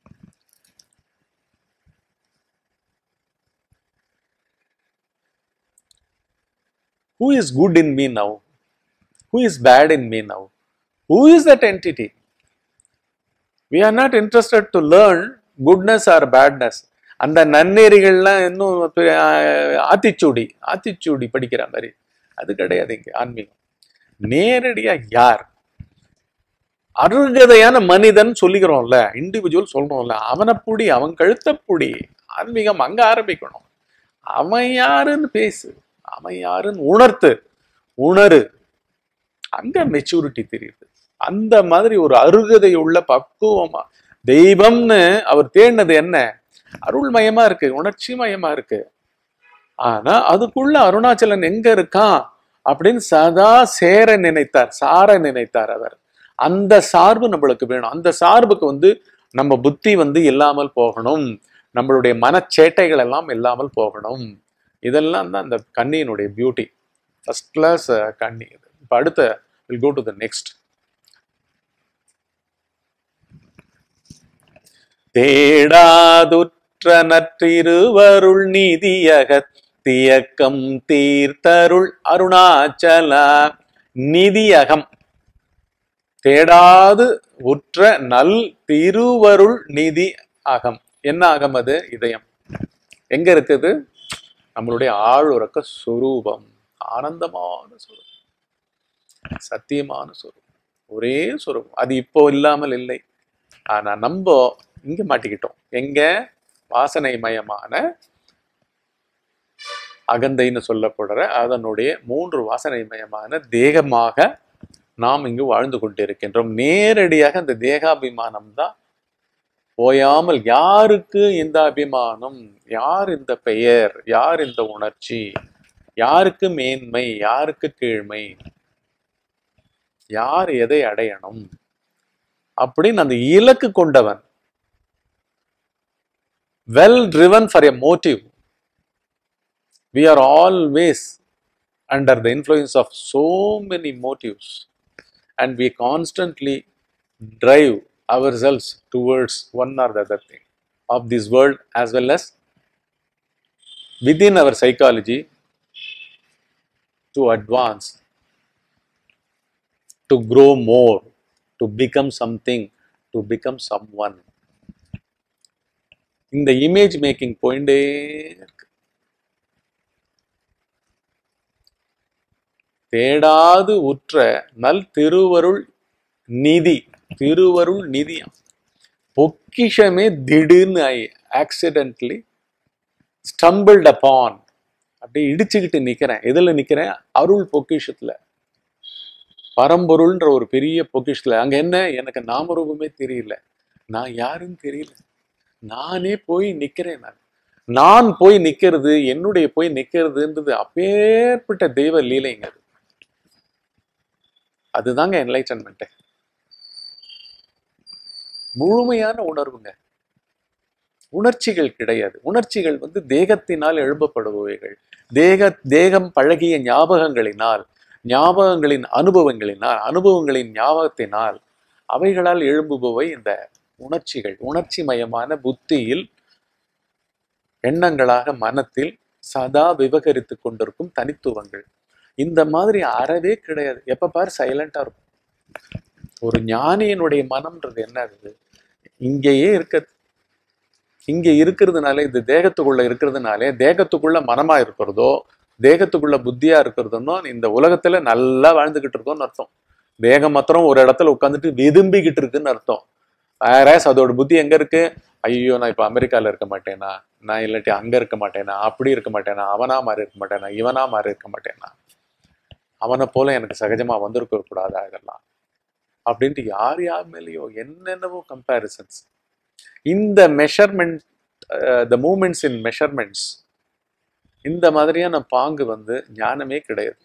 who is good in me now who is bad in me now who is that entity we are not interested to learn goodness or badness அந்த நன்னெறிகள்லாம் இன்னும் பெ- ஆஹ் ஆத்திச்சூடி ஆத்திச்சூடி படிக்கிற மாதிரி அது கிடையாது இங்க ஆன்மீகம் நேரடியா யார் அருகதையான மனிதன் சொல்லிக்கிறோம்ல இண்டிவிஜுவல் சொல்றோம்ல அவனை புடி அவன் கழுத்த புடி ஆன்மீகம் அங்க ஆரம்பிக்கணும் அவன் யாருன்னு பேசு அவன் யாருன்னு உணர்த்து உணரு அங்க மெச்சூரிட்டி தெரியுது அந்த மாதிரி ஒரு அருகதை உள்ள பக்குவமா தெய்வம்னு அவர் தேடினது என்ன அருள்மயமா இருக்கு உணர்ச்சி மயமா இருக்கு ஆனா அதுக்குள்ள அருணாச்சலன் எங்க இருக்கான் அப்படின்னு சதா சேர நினைத்தார் சார நினைத்தார் அவர் அந்த சார்பு நம்மளுக்கு வேணும் அந்த சார்புக்கு வந்து நம்ம புத்தி வந்து இல்லாமல் போகணும் நம்மளுடைய மனச்சேட்டைகள் எல்லாம் இல்லாமல் போகணும் இதெல்லாம் தான் அந்த கண்ணியினுடைய பியூட்டி ஃபர்ஸ்ட் கிளாஸ் கண்ணி இது இப்போ அடுத்த will go to the next தேடாதுற்ற நற்றிருவருள் நிதியகத்தியக்கம் தீர்த்தருள் அருணாச்சலா நிதியகம் தேடாது உற்ற நல் திருவருள் நிதி அகம் என்ன அகம் அது இதயம் எங்க இருக்குது நம்மளுடைய ஆளுறக்க சுரூபம் ஆனந்தமான சுரூபம் சத்தியமான சுரூபம் ஒரே சுரூபம் அது இப்போ இல்லாமல் இல்லை ஆனா நம்ம இங்க மாட்டிக்கிட்டோம் எங்க வாசனை மயமான அகந்தைன்னு சொல்லப்படுற அதனுடைய மூன்று வாசனை மயமான தேகமாக நாம் இங்கு வாழ்ந்து கொண்டிருக்கின்றோம் நேரடியாக அந்த தேகாபிமானம் தான் ஓயாமல் யாருக்கு இந்த அபிமானம் யார் இந்த பெயர் யார் இந்த உணர்ச்சி யாருக்கு மேன்மை யாருக்கு கீழ்மை யார் எதை அடையணும் அப்படின்னு அந்த இலக்கு கொண்டவன் well driven for a motive we are always under the influence of so many motives and we constantly drive ourselves towards one or the other thing of this world as well as within our psychology to advance to grow more to become something to become someone இந்த image making போயிட்டே இருக்கு தேடாது உற்ற நல் திருவருள் நிதி திருவருள் நிதியம் பொக்கிஷமே திடீர்னு ஐ ஆக்சிடென்ட்லி ஸ்டம்பிள்ட் அப்பான் அப்படியே இடிச்சுக்கிட்டு நிக்கிறேன் எதுல நிக்கிறேன் அருள் பொக்கிஷத்துல பரம்பொருள்ன்ற ஒரு பெரிய பொக்கிஷத்துல அங்க என்ன எனக்கு நாமரூபமே தெரியல நான் யாருன்னு தெரியல நானே போய் நிக்கிறேன் நான் நான் போய் நிக்கிறது என்னுடைய போய் நிக்கிறதுன்றது அப்பேற்பட்ட தெய்வ லீலைங்க அது அதுதாங்க என்லைட்டன்மெண்ட் முழுமையான உணர்வுங்க உணர்ச்சிகள் கிடையாது உணர்ச்சிகள் வந்து தேகத்தினால் எழுப்பப்படுபவைகள் தேக தேகம் பழகிய ஞாபகங்களினால் ஞாபகங்களின் அனுபவங்களினால் அனுபவங்களின் ஞாபகத்தினால் அவைகளால் எழும்புபவை இந்த உணர்ச்சிகள் உணர்ச்சி மயமான புத்தியில் எண்ணங்களாக மனத்தில் சதா விவகரித்து கொண்டிருக்கும் தனித்துவங்கள் இந்த மாதிரி அறவே கிடையாது எப்ப பாரு சைலண்டா இருக்கும் ஒரு ஞானியினுடைய மனம்ன்றது என்ன அது இங்கேயே இருக்கிறது இங்க இருக்கிறதுனால இது தேகத்துக்குள்ள இருக்கிறதுனாலே தேகத்துக்குள்ள மனமா இருக்கிறதோ தேகத்துக்குள்ள புத்தியா இருக்கிறதுனோ இந்த உலகத்துல நல்லா வாழ்ந்துகிட்டு இருக்கோம்னு அர்த்தம் தேகம் மாத்திரம் ஒரு இடத்துல உட்காந்துட்டு விரும்பிக்கிட்டு இருக்குன்னு அர்த்தம் வேறஸ் அதோட புத்தி எங்க இருக்கு ஐயோ நான் இப்ப அமெரிக்கால இருக்க மாட்டேனா நான் இல்லாட்டி அங்க இருக்க மாட்டேனா அப்படி இருக்க மாட்டேனா அவனா மாதிரி இருக்க மாட்டேனா இவனா மாதிரி இருக்க மாட்டேனா அவனை போல எனக்கு சகஜமா வந்திருக்க கூடாதா இதெல்லாம் அப்படின்ட்டு யார் யார் மேலேயோ என்னென்னவோ கம்பேரிசன்ஸ் இந்த measurement the moments in measurements இந்த மாதிரியான பாங்கு வந்து ஞானமே கிடையாது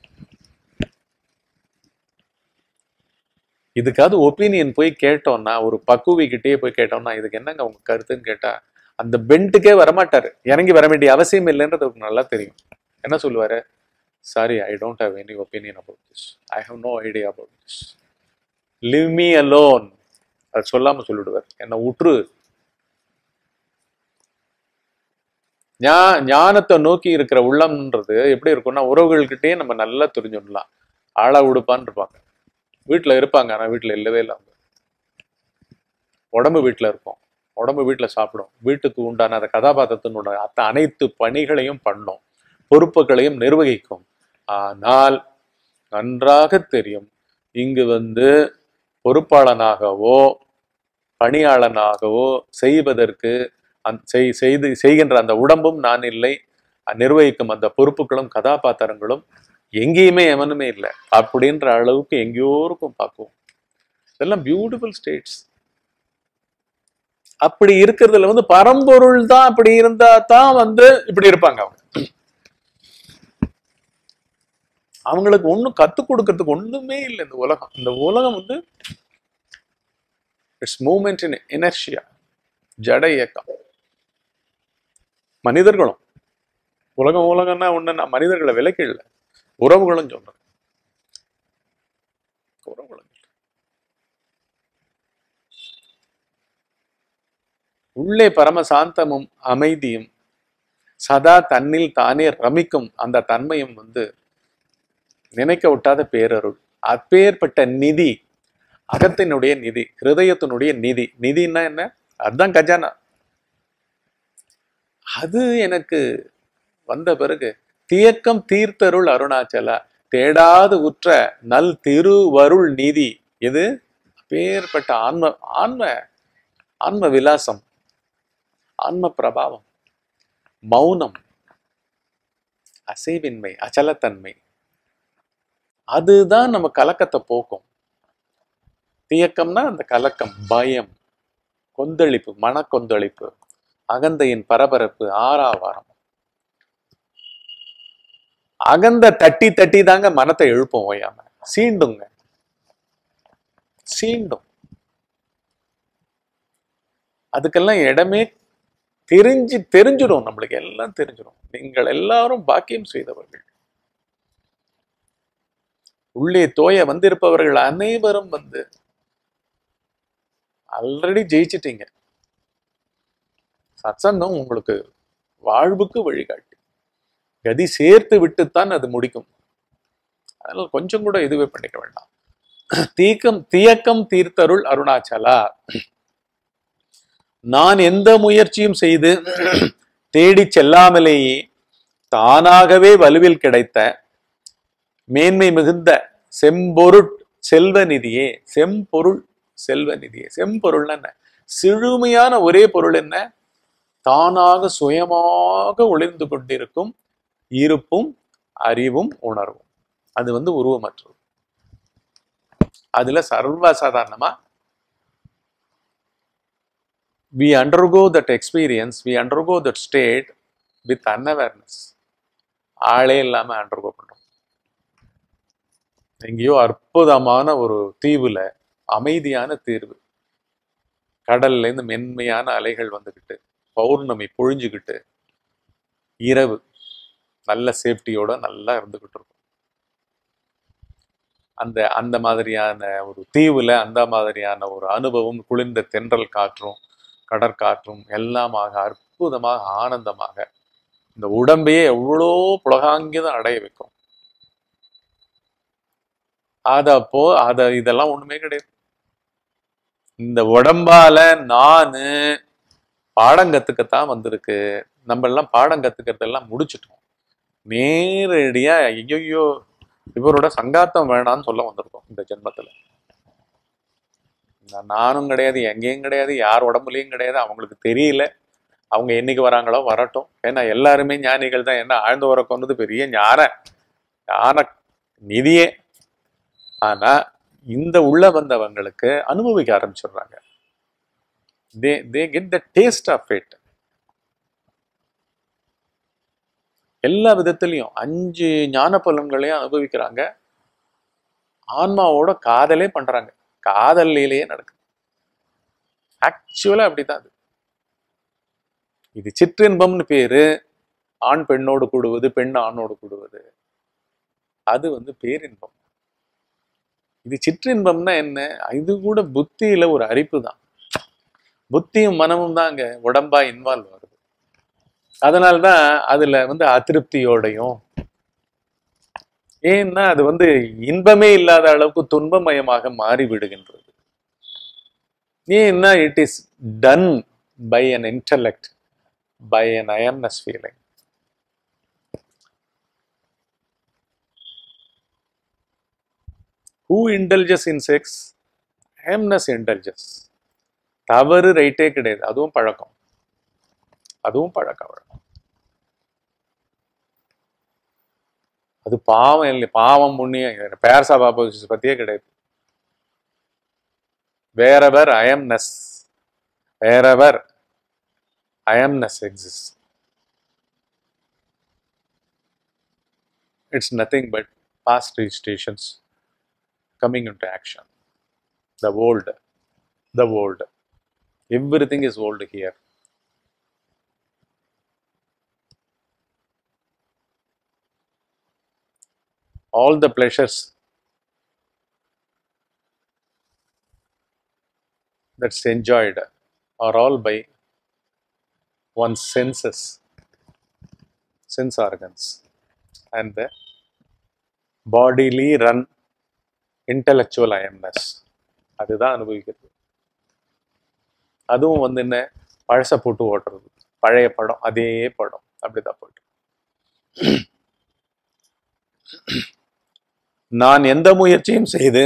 இதுக்காவது ஒப்பீனியன் போய் கேட்டோம்னா ஒரு பக்குவிக்கிட்டே போய் கேட்டோம்னா இதுக்கு என்னங்க உங்க கருத்துன்னு கேட்டா அந்த பெண்ட்டுக்கே வரமாட்டாரு இறங்கி வர வேண்டிய அவசியம் இல்லைன்றது அவருக்கு நல்லா தெரியும் என்ன சொல்லுவாரு sorry I don't have any opinion about this I have no idea about this leave me alone அது சொல்லாம சொல்லிடுவார் என்ன உற்று ஞா ஞானத்தை நோக்கி இருக்கிற உள்ளம்ன்றது எப்படி இருக்கும்னா உறவுகள்கிட்டயே நம்ம நல்லா தெரிஞ்சுடலாம் ஆளா உடுப்பான்னு இருப்பாங்க வீட்டுல இருப்பாங்க ஆனா வீட்டுல இல்லவே இல்லை அவங்க உடம்பு வீட்டுல இருக்கும் உடம்பு வீட்டுல சாப்பிடும் வீட்டுக்கு உண்டான அந்த கதாபாத்திரத்தின் உண்டான அத்த அனைத்து பணிகளையும் பண்ணும் பொறுப்புகளையும் நிர்வகிக்கும் ஆனால் நன்றாக தெரியும் இங்கு வந்து பொறுப்பாளனாகவோ பணியாளனாகவோ செய்வதற்கு அந் செய் செய்து செய்கின்ற அந்த உடம்பும் நான் இல்லை நிர்வகிக்கும் அந்த பொறுப்புகளும் கதாபாத்திரங்களும் எங்கேயுமே எவனுமே இல்லை அப்படின்ற அளவுக்கு எங்கேயோ இருக்கும் பார்க்கும் இதெல்லாம் பியூட்டிஃபுல் ஸ்டேட்ஸ் அப்படி இருக்கிறதுல வந்து பரம்பொருள் தான் அப்படி இருந்தா தான் வந்து இப்படி இருப்பாங்க அவங்க அவங்களுக்கு ஒன்றும் கற்றுக் கொடுக்கறதுக்கு ஒண்ணுமே இல்லை இந்த உலகம் இந்த உலகம் வந்து இட்ஸ் மூமெண்ட் இன் எனர்ஷியா ஜட இயக்கம் மனிதர்களும் உலகம் உலகம்னா ஒண்ணு நான் மனிதர்களை விலக்கி இல்லை உறவுகளும் சொல்றேன் உறவுகளும் சொல்றேன். உள்ளே பரம சாந்தமும் அமைதியும் சதா தன்னில் தானே ரமிக்கும் அந்த தன்மையும் வந்து நினைக்க விட்டாத பேரருள் அப்பேற்பட்ட நிதி அகத்தினுடைய நிதி ஹிருதயத்தினுடைய நிதி நிதின்னா என்ன அதுதான் கஜானா அது எனக்கு வந்த பிறகு தியக்கம் தீர்த்தருள் அருணாச்சலா தேடாது உற்ற நல் திருவருள் நீதி எது அப்பேற்பட்ட ஆன்ம ஆன்ம ஆன்ம விலாசம் ஆன்ம பிரபாவம் மௌனம் அசைவின்மை அச்சலத்தன்மை அதுதான் நம்ம கலக்கத்தை போக்கும் தியக்கம்னா அந்த கலக்கம் பயம் கொந்தளிப்பு மனக்கொந்தளிப்பு அகந்தையின் பரபரப்பு ஆறாவாரம் அகந்த தட்டி தட்டி தாங்க மனத்தை எழுப்போம் ஓயாம சீண்டுங்க சீண்டும் அதுக்கெல்லாம் இடமே தெரிஞ்சு தெரிஞ்சிடும் நம்மளுக்கு எல்லாம் தெரிஞ்சிடும் நீங்கள் எல்லாரும் பாக்கியம் செய்தவர்கள் உள்ளே தோய வந்திருப்பவர்கள் அனைவரும் வந்து ஆல்ரெடி ஜெயிச்சிட்டீங்க சத்சங்கம் உங்களுக்கு வாழ்வுக்கு வழிகாட்டி கதி சேர்த்து விட்டுத்தான் அது முடிக்கும் அதனால கொஞ்சம் கூட இதுவே பண்ணிக்க வேண்டாம் தீக்கம் தியக்கம் தீர்த்தருள் அருணாச்சலா நான் எந்த முயற்சியும் செய்து தேடி செல்லாமலேயே தானாகவே வலுவில் கிடைத்த மேன்மை மிகுந்த செம்பொருட் செல்வ நிதியே செம்பொருள் செல்வ நிதியே செம்பொருள் என்ன சிறுமையான ஒரே பொருள் என்ன தானாக சுயமாக ஒளிர்ந்து கொண்டிருக்கும் இருப்பும் அறிவும் உணர்வும் அது வந்து உருவமற்றது அதுல சர்வசாதாரணமா we undergo that experience we undergo that state with unawareness ஆளே இல்லாம அண்டர்கோ பண்றோம் எங்கேயோ அற்புதமான ஒரு தீவுல அமைதியான தீர்வு கடல்ல இருந்து மென்மையான அலைகள் வந்துகிட்டு பௌர்ணமி பொழிஞ்சுக்கிட்டு இரவு நல்ல சேஃப்டியோட நல்லா இருந்துகிட்டு இருக்கும் அந்த அந்த மாதிரியான ஒரு தீவுல அந்த மாதிரியான ஒரு அனுபவம் குளிர்ந்த தென்றல் காற்றும் கடற்காற்றும் எல்லாமாக அற்புதமாக ஆனந்தமாக இந்த உடம்பையே எவ்வளோ புலகாங்கிதம் அடைய வைக்கும் அத அப்போ அத இதெல்லாம் ஒண்ணுமே கிடையாது இந்த உடம்பால நானு பாடம் கத்துக்கத்தான் வந்திருக்கு நம்ம எல்லாம் பாடம் கத்துக்கிறதெல்லாம் முடிச்சிட்டோம் நேரடியா ஐயோ இவரோட சங்காத்தம் வேணாம்னு சொல்ல வந்திருக்கோம் இந்த ஜென்மத்துல நான் நானும் கிடையாது எங்கேயும் கிடையாது யார் உடம்புலையும் கிடையாது அவங்களுக்கு தெரியல அவங்க என்னைக்கு வராங்களோ வரட்டும் ஏன்னா எல்லாருமே ஞானிகள் தான் என்ன ஆழ்ந்து வர கொண்டது பெரிய ஞான ஞான நிதியே ஆனா இந்த உள்ள வந்தவங்களுக்கு அனுபவிக்க ஆரம்பிச்சிடுறாங்க they they get the taste of it எல்லா விதத்திலையும் அஞ்சு ஞான பலன்களையும் அனுபவிக்கிறாங்க ஆன்மாவோட காதலே பண்றாங்க காதல்லையிலேயே நடக்குது ஆக்சுவலா அப்படிதான் அது இது சிற்றின்பம்னு பேரு ஆண் பெண்ணோடு கூடுவது பெண் ஆணோடு கூடுவது அது வந்து பேரின்பம் இது சிற்றின்பம்னா என்ன இது கூட புத்தியில ஒரு அரிப்பு தான் புத்தியும் மனமும் தான் அங்க உடம்பா இன்வால்வ் ஆகுது அதனால்தான் அதுல வந்து அதிருப்தியோடையும் ஏன்னா அது வந்து இன்பமே இல்லாத அளவுக்கு துன்பமயமாக மாறி விடுகின்றது ஏன்னா it is done by an intellect by an I amness feeling who intelligence in sex I amness intelligence தவறு ரைட்டே கிடையாது அதுவும் பழக்கம் அதுவும் பழக்க வழக்கம் அது பாவம் இல்லை பாவம் புண்ணியம் பேர் சாபா பத்தியே கிடையாது வேறவர் அயம்னஸ் வேறவர் I amness exist it's nothing but past registrations coming into action. The old, the old. Everything is old here. All the pleasures that's enjoyed are all by one's senses, sense organs, and the bodily run intellectual IMness. அதுதான் அனுபவிக்கிறது அதுவும் வந்து என்ன பழச போட்டு ஓட்டுறது பழைய படம் அதே படம் அப்படிதான் போயிட்டு நான் எந்த முயற்சியும் செய்து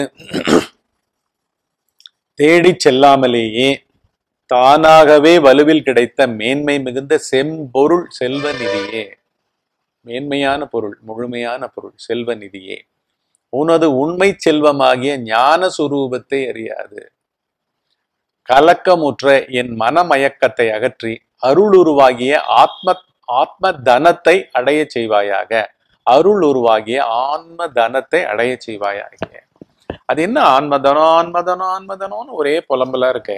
தேடிச் செல்லாமலேயே தானாகவே வலுவில் கிடைத்த மேன்மை மிகுந்த செம்பொருள் செல்வ நிதியே மேன்மையான பொருள் முழுமையான பொருள் செல்வ நிதியே உனது உண்மை செல்வமாகிய ஞான சுரூபத்தை அறியாது கலக்கமுற்ற என் மனமயக்கத்தை அகற்றி அருள் உருவாகிய ஆத்ம ஆத்ம தனத்தை அடைய செய்வாயாக அருள் உருவாகிய ஆன்ம தனத்தை அடைய செய்வாயாக அது என்ன ஆன்மதனம் ஆன்மதனம் ஆன்மதனம்னு ஒரே புலம்பலா இருக்க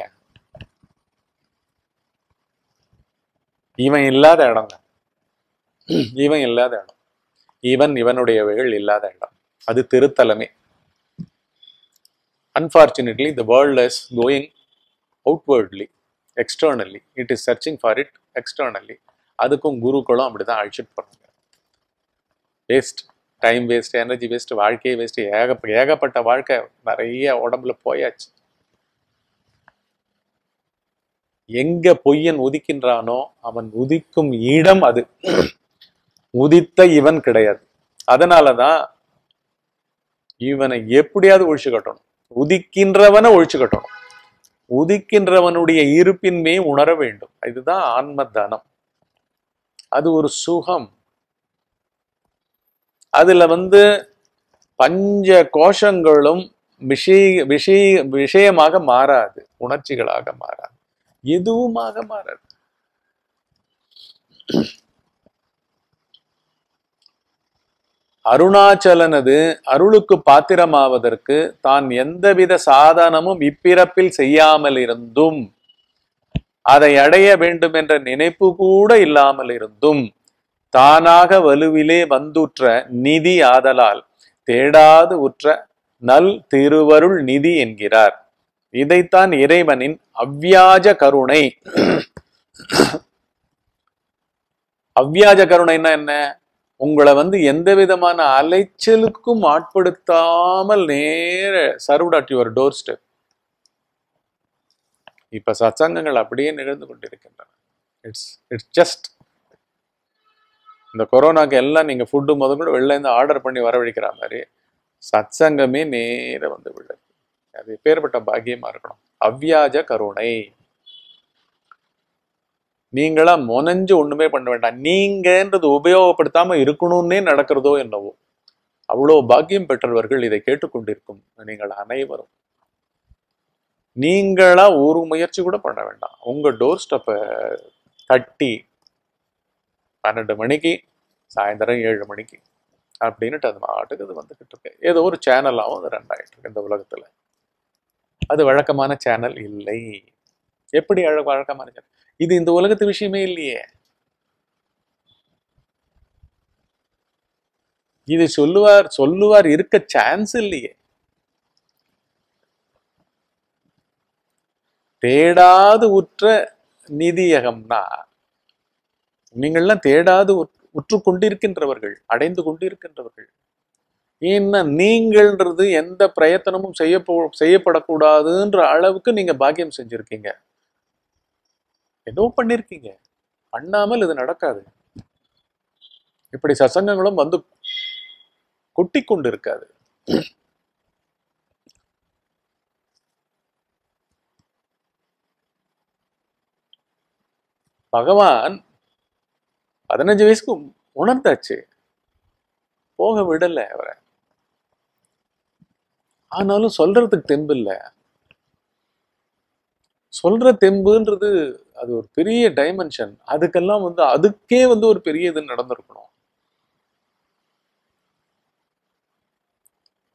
இவன் இல்லாத இடங்க இவன் இல்லாத இடம் இவன் இவனுடையவைகள் இல்லாத இடம் அது திருத்தலமே unfortunately the world is going outwardly externally it is searching for it externally அதுக்கும் குருக்களும் அப்படிதான் அழிச்சிட்டு போறாங்க waste time waste energy waste வாழ்க்கையே வேஸ்ட் ஏக ஏகப்பட்ட வாழ்க்கை நிறைய உடம்புல போயாச்சு எங்க பொய்யன் உதிக்கின்றானோ அவன் உதிக்கும் இடம் அது உதித்த இவன் கிடையாது அதனாலதான் இவனை எப்படியாவது ஒழிச்சு கட்டணும் உதிக்கின்றவனை ஒழிச்சு கட்டணும் உதிக்கின்றவனுடைய இருப்பின்மே உணர வேண்டும் இதுதான் ஆன்ம தனம் அது ஒரு சுகம் அதுல வந்து பஞ்ச கோஷங்களும் விஷய விஷய விஷயமாக மாறாது உணர்ச்சிகளாக மாறாது எதுவுமாக மாறாது அருணாச்சலனது அருளுக்கு பாத்திரமாவதற்கு தான் எந்தவித சாதனமும் இப்பிறப்பில் செய்யாமல் இருந்தும் அதை அடைய வேண்டும் என்ற நினைப்பு கூட இல்லாமல் இருந்தும் தானாக வலுவிலே வந்துற்ற நிதி ஆதலால் தேடாது உற்ற நல் திருவருள் நிதி என்கிறார் இதைத்தான் இறைவனின் அவ்வியாஜ கருணை அவ்வியாஜ கருணைன்னா என்ன உங்களை வந்து எந்த விதமான அலைச்சலுக்கும் ஆட்படுத்தாமல் நேர served at your doorstep இப்ப சத்சங்கங்கள் அப்படியே நிகழ்ந்து கொண்டிருக்கின்றன இட்ஸ் இட்ஸ் ஜஸ்ட் இந்த கொரோனாக்கு எல்லாம் நீங்க ஃபுட்டு முத கூட வெளில இருந்து ஆர்டர் பண்ணி வரவழைக்கிற மாதிரி சத்சங்கமே நேர வந்து விழுது அது பேர்பட்ட பாக்கியமா இருக்கணும் அவ்வியாஜ கருணை நீங்களா முனைஞ்சு ஒண்ணுமே பண்ண வேண்டாம் நீங்கன்றது உபயோகப்படுத்தாம இருக்கணும்னே நடக்கிறதோ என்னவோ அவ்வளோ பாக்கியம் பெற்றவர்கள் இதை கேட்டுக்கொண்டிருக்கும் நீங்கள் அனைவரும் நீங்களா ஒரு முயற்சி கூட பண்ண வேண்டாம் உங்க டோர் ஸ்டெப்பை தட்டி பன்னெண்டு மணிக்கு சாயந்தரம் ஏழு மணிக்கு அப்படின்னுட்டு அது மாட்டுக்கு அது வந்துகிட்டு இருக்கு ஏதோ ஒரு சேனலாகவும் அது ரன் ஆகிட்டு இருக்கு இந்த உலகத்துல அது வழக்கமான சேனல் இல்லை எப்படி அழ- வழக்கமான சேனல் இது இந்த உலகத்து விஷயமே இல்லையே இது சொல்லுவார் சொல்லுவார் இருக்க சான்ஸ் இல்லையே தேடாது உற்ற நிதியகம்னா நீங்கள்லாம் தேடாது உற்- உற்று கொண்டிருக்கின்றவர்கள் அடைந்து கொண்டிருக்கின்றவர்கள் ஏன்னா நீங்கள்ன்றது எந்த பிரயத்தனமும் செய்ய செய்யப்படக்கூடாதுன்ற அளவுக்கு நீங்க பாக்கியம் செஞ்சிருக்கீங்க ஏதோ பண்ணிருக்கீங்க பண்ணாமல் இது நடக்காது இப்படி சசங்கங்களும் வந்து கொட்டி கொண்டு இருக்காது பகவான் பதினஞ்சு வயசுக்கு உணர்ந்தாச்சு போக விடல அவரை ஆனாலும் சொல்றதுக்கு தெம்பு இல்ல சொல்ற தெம்புன்றது அது ஒரு பெரிய டைமென்ஷன் அதுக்கெல்லாம் வந்து அதுக்கே வந்து ஒரு பெரிய இது நடந்திருக்கணும்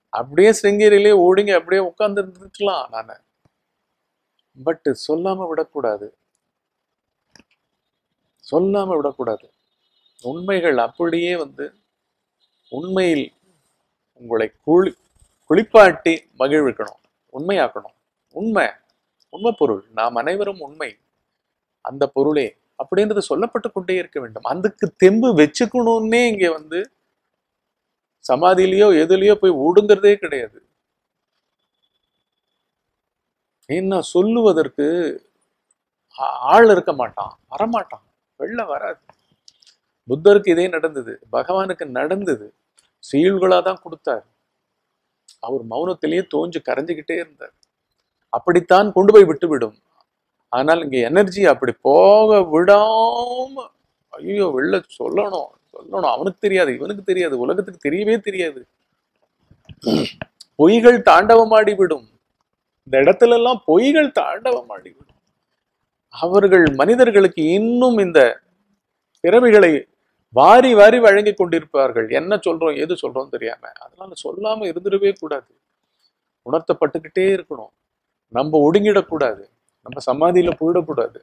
அப்படியே சிருங்கேரியிலே ஓடிங்க அப்படியே உட்கார்ந்து இருந்துக்கலாம் நான் பட் சொல்லாம விடக்கூடாது சொல்லாம விடக்கூடாது உண்மைகள் அப்படியே வந்து உண்மையில் உங்களை குளி குளிப்பாட்டி மகிழ்விக்கணும் உண்மையாக்கணும் உண்மை உண்மை பொருள் நாம் அனைவரும் உண்மை அந்த பொருளே அப்படின்றது சொல்லப்பட்டு கொண்டே இருக்க வேண்டும் அதுக்கு தெம்பு வச்சுக்கணும்னே இங்க வந்து சமாதியிலயோ எதுலயோ போய் ஒடுங்கிறதே கிடையாது ஏன்னா சொல்லுவதற்கு ஆ- ஆள் இருக்க மாட்டான் வரமாட்டான் வெளில வராது புத்தருக்கு இதே நடந்தது பகவானுக்கு நடந்தது சீல்களா தான் கொடுத்தார் அவர் மௌனத்திலேயே தோஞ்சு கரைஞ்சுக்கிட்டே இருந்தார் அப்படித்தான் கொண்டு போய் விட்டுவிடும் ஆனால் இங்க எனர்ஜி அப்படி போக விடாம ஐயோ வெளில சொல்லணும் சொல்லணும் அவனுக்கு தெரியாது இவனுக்கு தெரியாது உலகத்துக்கு தெரியவே தெரியாது பொய்கள் தாண்டவமாடி விடும் இந்த இடத்துல எல்லாம் பொய்கள் தாண்டவமாடி விடும் அவர்கள் மனிதர்களுக்கு இன்னும் இந்த பிறவிகளை வாரி வாரி வழங்கி கொண்டிருப்பார்கள் என்ன சொல்றோம் எது சொல்றோம் தெரியாம அதனால சொல்லாம இருந்துடவே கூடாது உணர்த்தப்பட்டுக்கிட்டே இருக்கணும் நம்ம ஒடுங்கிடக்கூடாது நம்ம சமாதியில போயிடக்கூடாது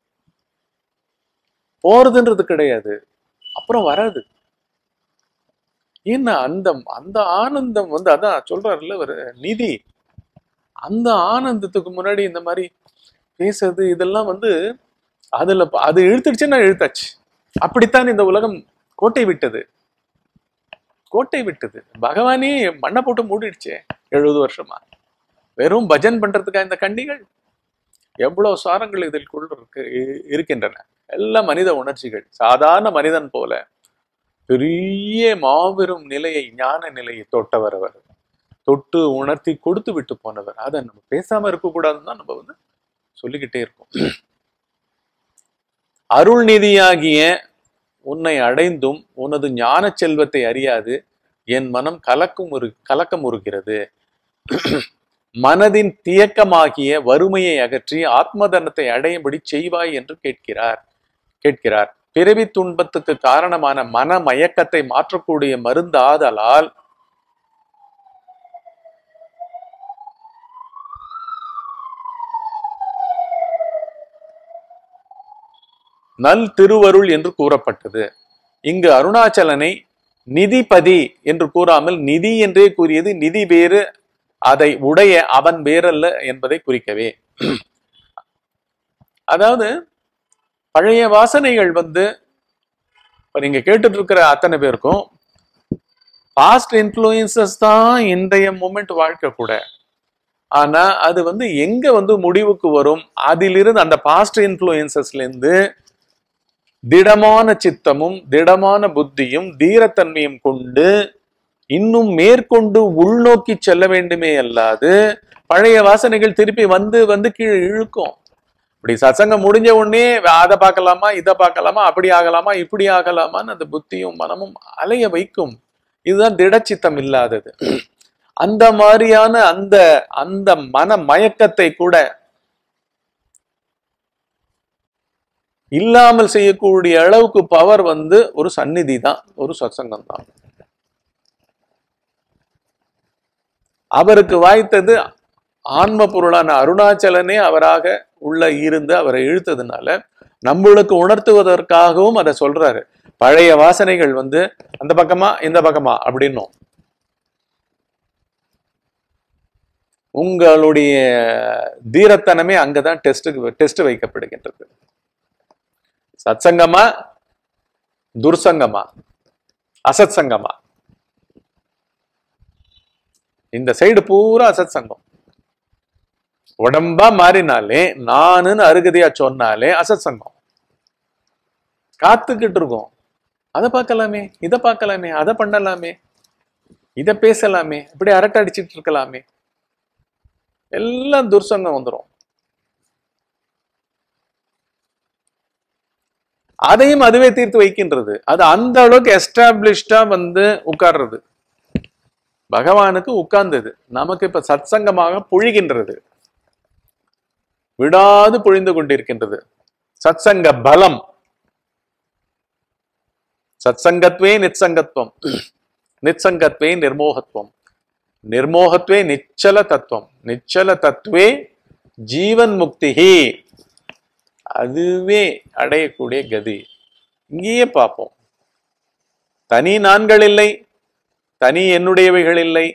போறதுன்றது கிடையாது அப்புறம் வராது ஏன்னா அந்த அந்த ஆனந்தம் வந்து அதான் சொல்றாருல்ல ஒரு நிதி அந்த ஆனந்தத்துக்கு முன்னாடி இந்த மாதிரி பேசுறது இதெல்லாம் வந்து அதுல ப- அது இழுத்துடுச்சுன்னா இழுத்தாச்சு அப்படித்தான் இந்த உலகம் கோட்டை விட்டது கோட்டை விட்டது பகவானே மண்ணை போட்டு மூடிடுச்சே எழுபது வருஷமா வெறும் பஜன் பண்றதுக்கா இந்த கண்டிகள் எவ்வளவு சாரங்கள் இதற்குள் இருக்கு இ- இருக்கின்றன எல்லாம் மனித உணர்ச்சிகள் சாதாரண மனிதன் போல பெரிய மாபெரும் நிலையை ஞான நிலையை தொட்டவர் அவர் தொட்டு உணர்த்தி கொடுத்து விட்டு போனவர் அதை நம்ம பேசாம இருக்கக்கூடாதுன்னு தான் நம்ம வந்து சொல்லிக்கிட்டே இருக்கோம் அருள் நிதியாகிய உன்னை அடைந்தும் உனது ஞான செல்வத்தை அறியாது என் மனம் கலக்கும் ஒரு கலக்கம் உருகிறது மனதின் தியக்கமாகிய வறுமையை அகற்றி ஆத்மதனத்தை அடையும்படி செய்வாய் என்று கேட்கிறார் கேட்கிறார் பிறவி துன்பத்துக்கு காரணமான மன மயக்கத்தை மாற்றக்கூடிய மருந்து ஆதலால் நல் திருவருள் என்று கூறப்பட்டது இங்கு அருணாச்சலனை நிதிபதி என்று கூறாமல் நிதி என்றே கூறியது நிதி வேறு அதை உடைய அவன் வேறல்ல என்பதை குறிக்கவே அதாவது பழைய வாசனைகள் வந்து இப்ப நீங்க கேட்டுட்டு இருக்கிற அத்தனை பேருக்கும் பாஸ்ட் இன்ஃப்ளூயன்சஸ் தான் இன்றைய மூமெண்ட் வாழ்க்கை கூட ஆனா அது வந்து எங்க வந்து முடிவுக்கு வரும் அதிலிருந்து அந்த பாஸ்ட் இன்ஃப்ளூயன்சஸ்ல இருந்து திடமான சித்தமும் திடமான புத்தியும் தீரத்தன்மையும் கொண்டு இன்னும் மேற்கொண்டு உள்நோக்கி செல்ல வேண்டுமே அல்லாது பழைய வாசனைகள் திருப்பி வந்து வந்து கீழே இழுக்கும் இப்படி சத்சங்கம் முடிஞ்ச உடனே அதை பார்க்கலாமா இதை பார்க்கலாமா அப்படி ஆகலாமா இப்படி ஆகலாமான்னு அந்த புத்தியும் மனமும் அலைய வைக்கும் இதுதான் திடச்சித்தம் இல்லாதது அந்த மாதிரியான அந்த அந்த மன மயக்கத்தை கூட இல்லாமல் செய்யக்கூடிய அளவுக்கு பவர் வந்து ஒரு சந்நிதி தான் ஒரு சத்சங்கம் தான் அவருக்கு வாய்த்தது ஆன்ம பொருளான அருணாச்சலனே அவராக உள்ள இருந்து அவரை இழுத்ததுனால நம்மளுக்கு உணர்த்துவதற்காகவும் அதை சொல்றாரு பழைய வாசனைகள் வந்து அந்த பக்கமா இந்த பக்கமா அப்படின்னும் உங்களுடைய தீரத்தனமே அங்கதான் டெஸ்ட்டுக்கு டெஸ்ட் வைக்கப்படுகின்றது சத்சங்கமா துர்சங்கமா அசத் சங்கமா இந்த சைடு பூரா அசத் சங்கம் உடம்பா மாறினாலே நானுன்னு அருகதையா சொன்னாலே அசத் சங்கம் காத்துக்கிட்டு இருக்கோம் அதை பார்க்கலாமே இதை பார்க்கலாமே அதை பண்ணலாமே இதை பேசலாமே இப்படி அரட்டை அடிச்சிட்டு இருக்கலாமே எல்லாம் துர்சங்கம் வந்துடும் அதையும் அதுவே தீர்த்து வைக்கின்றது அது அந்த அளவுக்கு எஸ்டாப்ளிஷ்டா வந்து உட்கார்றது பகவானுக்கு உட்கார்ந்தது நமக்கு இப்ப சத்சங்கமாக பொழிகின்றது விடாது பொழிந்து கொண்டிருக்கின்றது சத்சங்க பலம் சத்சங்கத்வே நிச்சங்கத்துவம் நிச்சங்கத்வே நிர்மோகத்துவம் நிர்மோகத்வே நிச்சல தத்துவம் நிச்சல தத்துவே ஜீவன் முக்திஹி அதுவே அடையக்கூடிய கதி இங்கேயே பார்ப்போம் தனி நான்கள் இல்லை தனி என்னுடையவைகள் இல்லை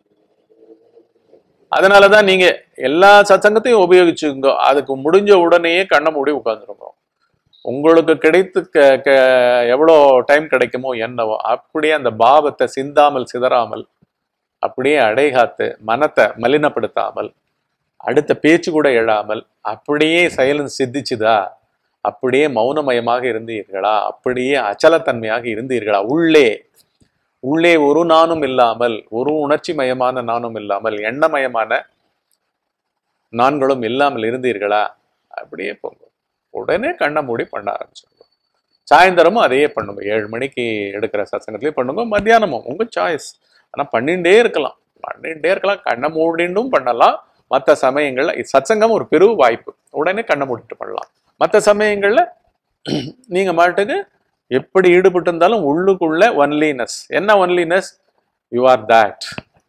அதனாலதான் நீங்க எல்லா சத்சங்கத்தையும் உபயோகிச்சுங்க அதுக்கு முடிஞ்ச உடனேயே கண்ணை மூடி உட்கார்ந்துருங்க உங்களுக்கு கிடைத்து க- க- எவ்வளோ டைம் கிடைக்குமோ என்னவோ அப்படியே அந்த பாவத்தை சிந்தாமல் சிதறாமல் அப்படியே அடைகாத்து மனத்தை மலினப்படுத்தாமல் அடுத்த பேச்சு கூட எழாமல் அப்படியே செயலும் சித்திச்சுதா அப்படியே மௌனமயமாக இருந்தீர்களா அப்படியே அச்சலத்தன்மையாக இருந்தீர்களா உள்ளே உள்ளே ஒரு நானும் இல்லாமல் ஒரு உணர்ச்சி மயமான நானும் இல்லாமல் எண்ணமயமான நான்களும் இல்லாமல் இருந்தீர்களா அப்படியே போங்க உடனே கண்ணை மூடி பண்ண ஆரம்பிச்சிருங்க சாயந்தரமும் அதையே பண்ணுங்க ஏழு மணிக்கு எடுக்கிற சத்சங்கத்திலேயே பண்ணுங்க மத்தியானமும் உங்க சாய்ஸ் ஆனா பண்ணிட்டே இருக்கலாம் பண்ணிட்டே இருக்கலாம் கண்ணை மூடிண்டும் பண்ணலாம் மற்ற சமயங்கள்ல இது சத்சங்கம் ஒரு பெரு வாய்ப்பு உடனே கண்ணை மூடிட்டு பண்ணலாம் மற்ற சமயங்கள்ல நீங்க மாட்டுக்கு எப்படி ஈடுபட்டு இருந்தாலும் உள்ளுக்குள்ள ஒன்லினஸ் என்ன ஒன்லினஸ் யூ ஆர் that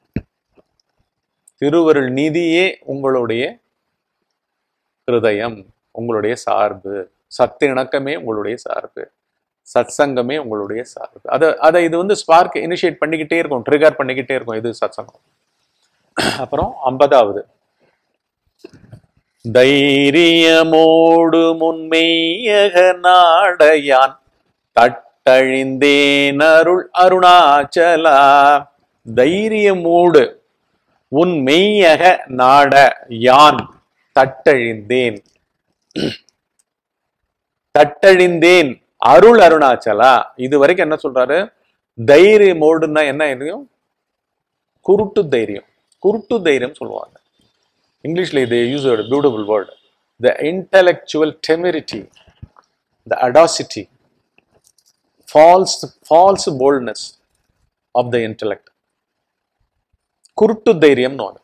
திருவருள் நிதியே உங்களுடைய ஹிருதயம் உங்களுடைய சார்பு சத்து இணக்கமே உங்களுடைய சார்பு சத்சங்கமே உங்களுடைய சார்பு அதை அதை இது வந்து ஸ்பார்க் இனிஷியேட் பண்ணிக்கிட்டே இருக்கும் ட்ரிகர் பண்ணிக்கிட்டே இருக்கும் இது சத்சங்கம் அப்புறம் ஐம்பதாவது தைரியமோடு முன்மெய்யக நாடையான் தட்டழிந்தேன் அருள் அருணாச்சலா தைரியமோடு உன் மெய்யக நாட யான் தட்டழிந்தேன் தட்டழிந்தேன் அருள் அருணாச்சலா இது வரைக்கும் என்ன சொல்றாரு தைரியமோடுன்னா என்ன இருக்கும் குருட்டு தைரியம் குருட்டு தைரியம் சொல்லுவாங்க இங்கிலீஷ்ல இது use beautiful word the intellectual temerity the audacity false false boldness of the intellect குருட்டு தைரியம்னு ஒன்று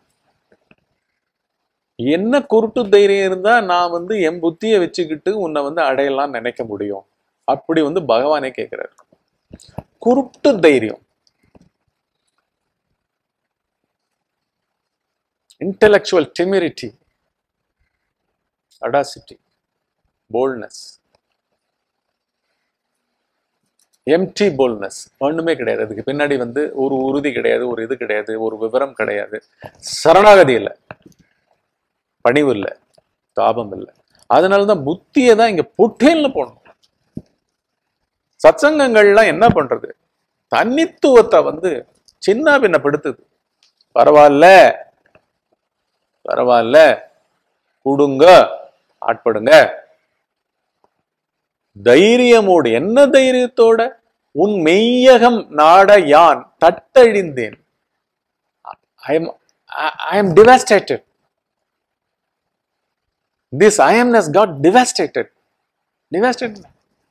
என்ன குருட்டு தைரியம் இருந்தா நான் வந்து என் புத்தியை வச்சுக்கிட்டு உன்னை வந்து அடையலாம் நினைக்க முடியும் அப்படி வந்து பகவானே கேட்கிறாரு குருட்டு தைரியம் intellectual temerity audacity boldness empty boldness ஒண்ணுமே கிடையாது அதுக்கு பின்னாடி வந்து ஒரு உறுதி கிடையாது ஒரு இது கிடையாது ஒரு விவரம் கிடையாது சரணாகதி இல்லை பணிவு இல்லை தாபம் இல்லை அதனாலதான் புத்தியை தான் இங்க புட்டேல்னு போடணும் சத்சங்கங்கள்லாம் என்ன பண்றது தனித்துவத்தை வந்து சின்ன பின்னப்படுத்துது பரவாயில்ல பரவாயில்ல கொடுங்க ஆட்படுங்க தைரியமோடு என்ன தைரியத்தோட உன் மெய்யகம் நாட யான் தட்டழிந்தேன் I am I am devastated this I amness god devastated devastated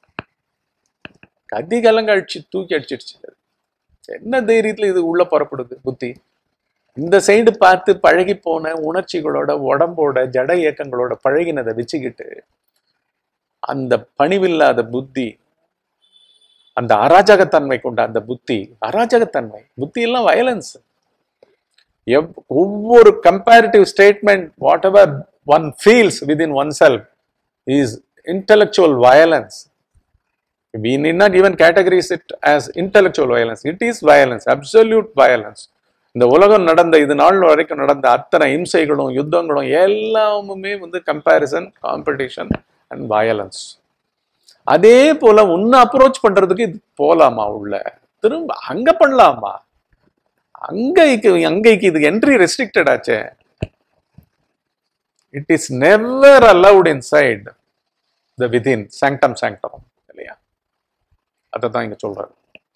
கதி கலங்க அடிச்சு தூக்கி அடிச்சிடுச்சு என்ன தைரியத்துல இது உள்ள புறப்படுது புத்தி இந்த சைடு பார்த்து பழகி போன உணர்ச்சிகளோட உடம்போட ஜட இயக்கங்களோட பழகினதை வச்சுக்கிட்டு அந்த பணிவில்லாத புத்தி அந்த அராஜகத்தன்மை கொண்ட அந்த புத்தி அராஜகத்தன்மை புத்தி எல்லாம் வயலன்ஸ் ஒவ்வொரு comparative statement whatever one feels within oneself is intellectual violence we need not even categorize it as intellectual violence it is violence absolute violence இந்த உலகம் நடந்த இது நாள் வரைக்கும் நடந்த அத்தனை இம்சைகளும் யுத்தங்களும் எல்லாமுமே வந்து கம்பேரிசன் காம்படிஷன் அண்ட் வயலன்ஸ் அதே போல உன்னை அப்ரோச் பண்றதுக்கு இது போலாமா உள்ள திரும்ப அங்க பண்ணலாமா அங்கைக்கு அங்கைக்கு இது என்ட்ரி ரெஸ்ட்ரிக்டட் ஆச்சே it is never allowed inside the within sanctum sanctum இல்லையா அதை தான் இங்க சொல்றாரு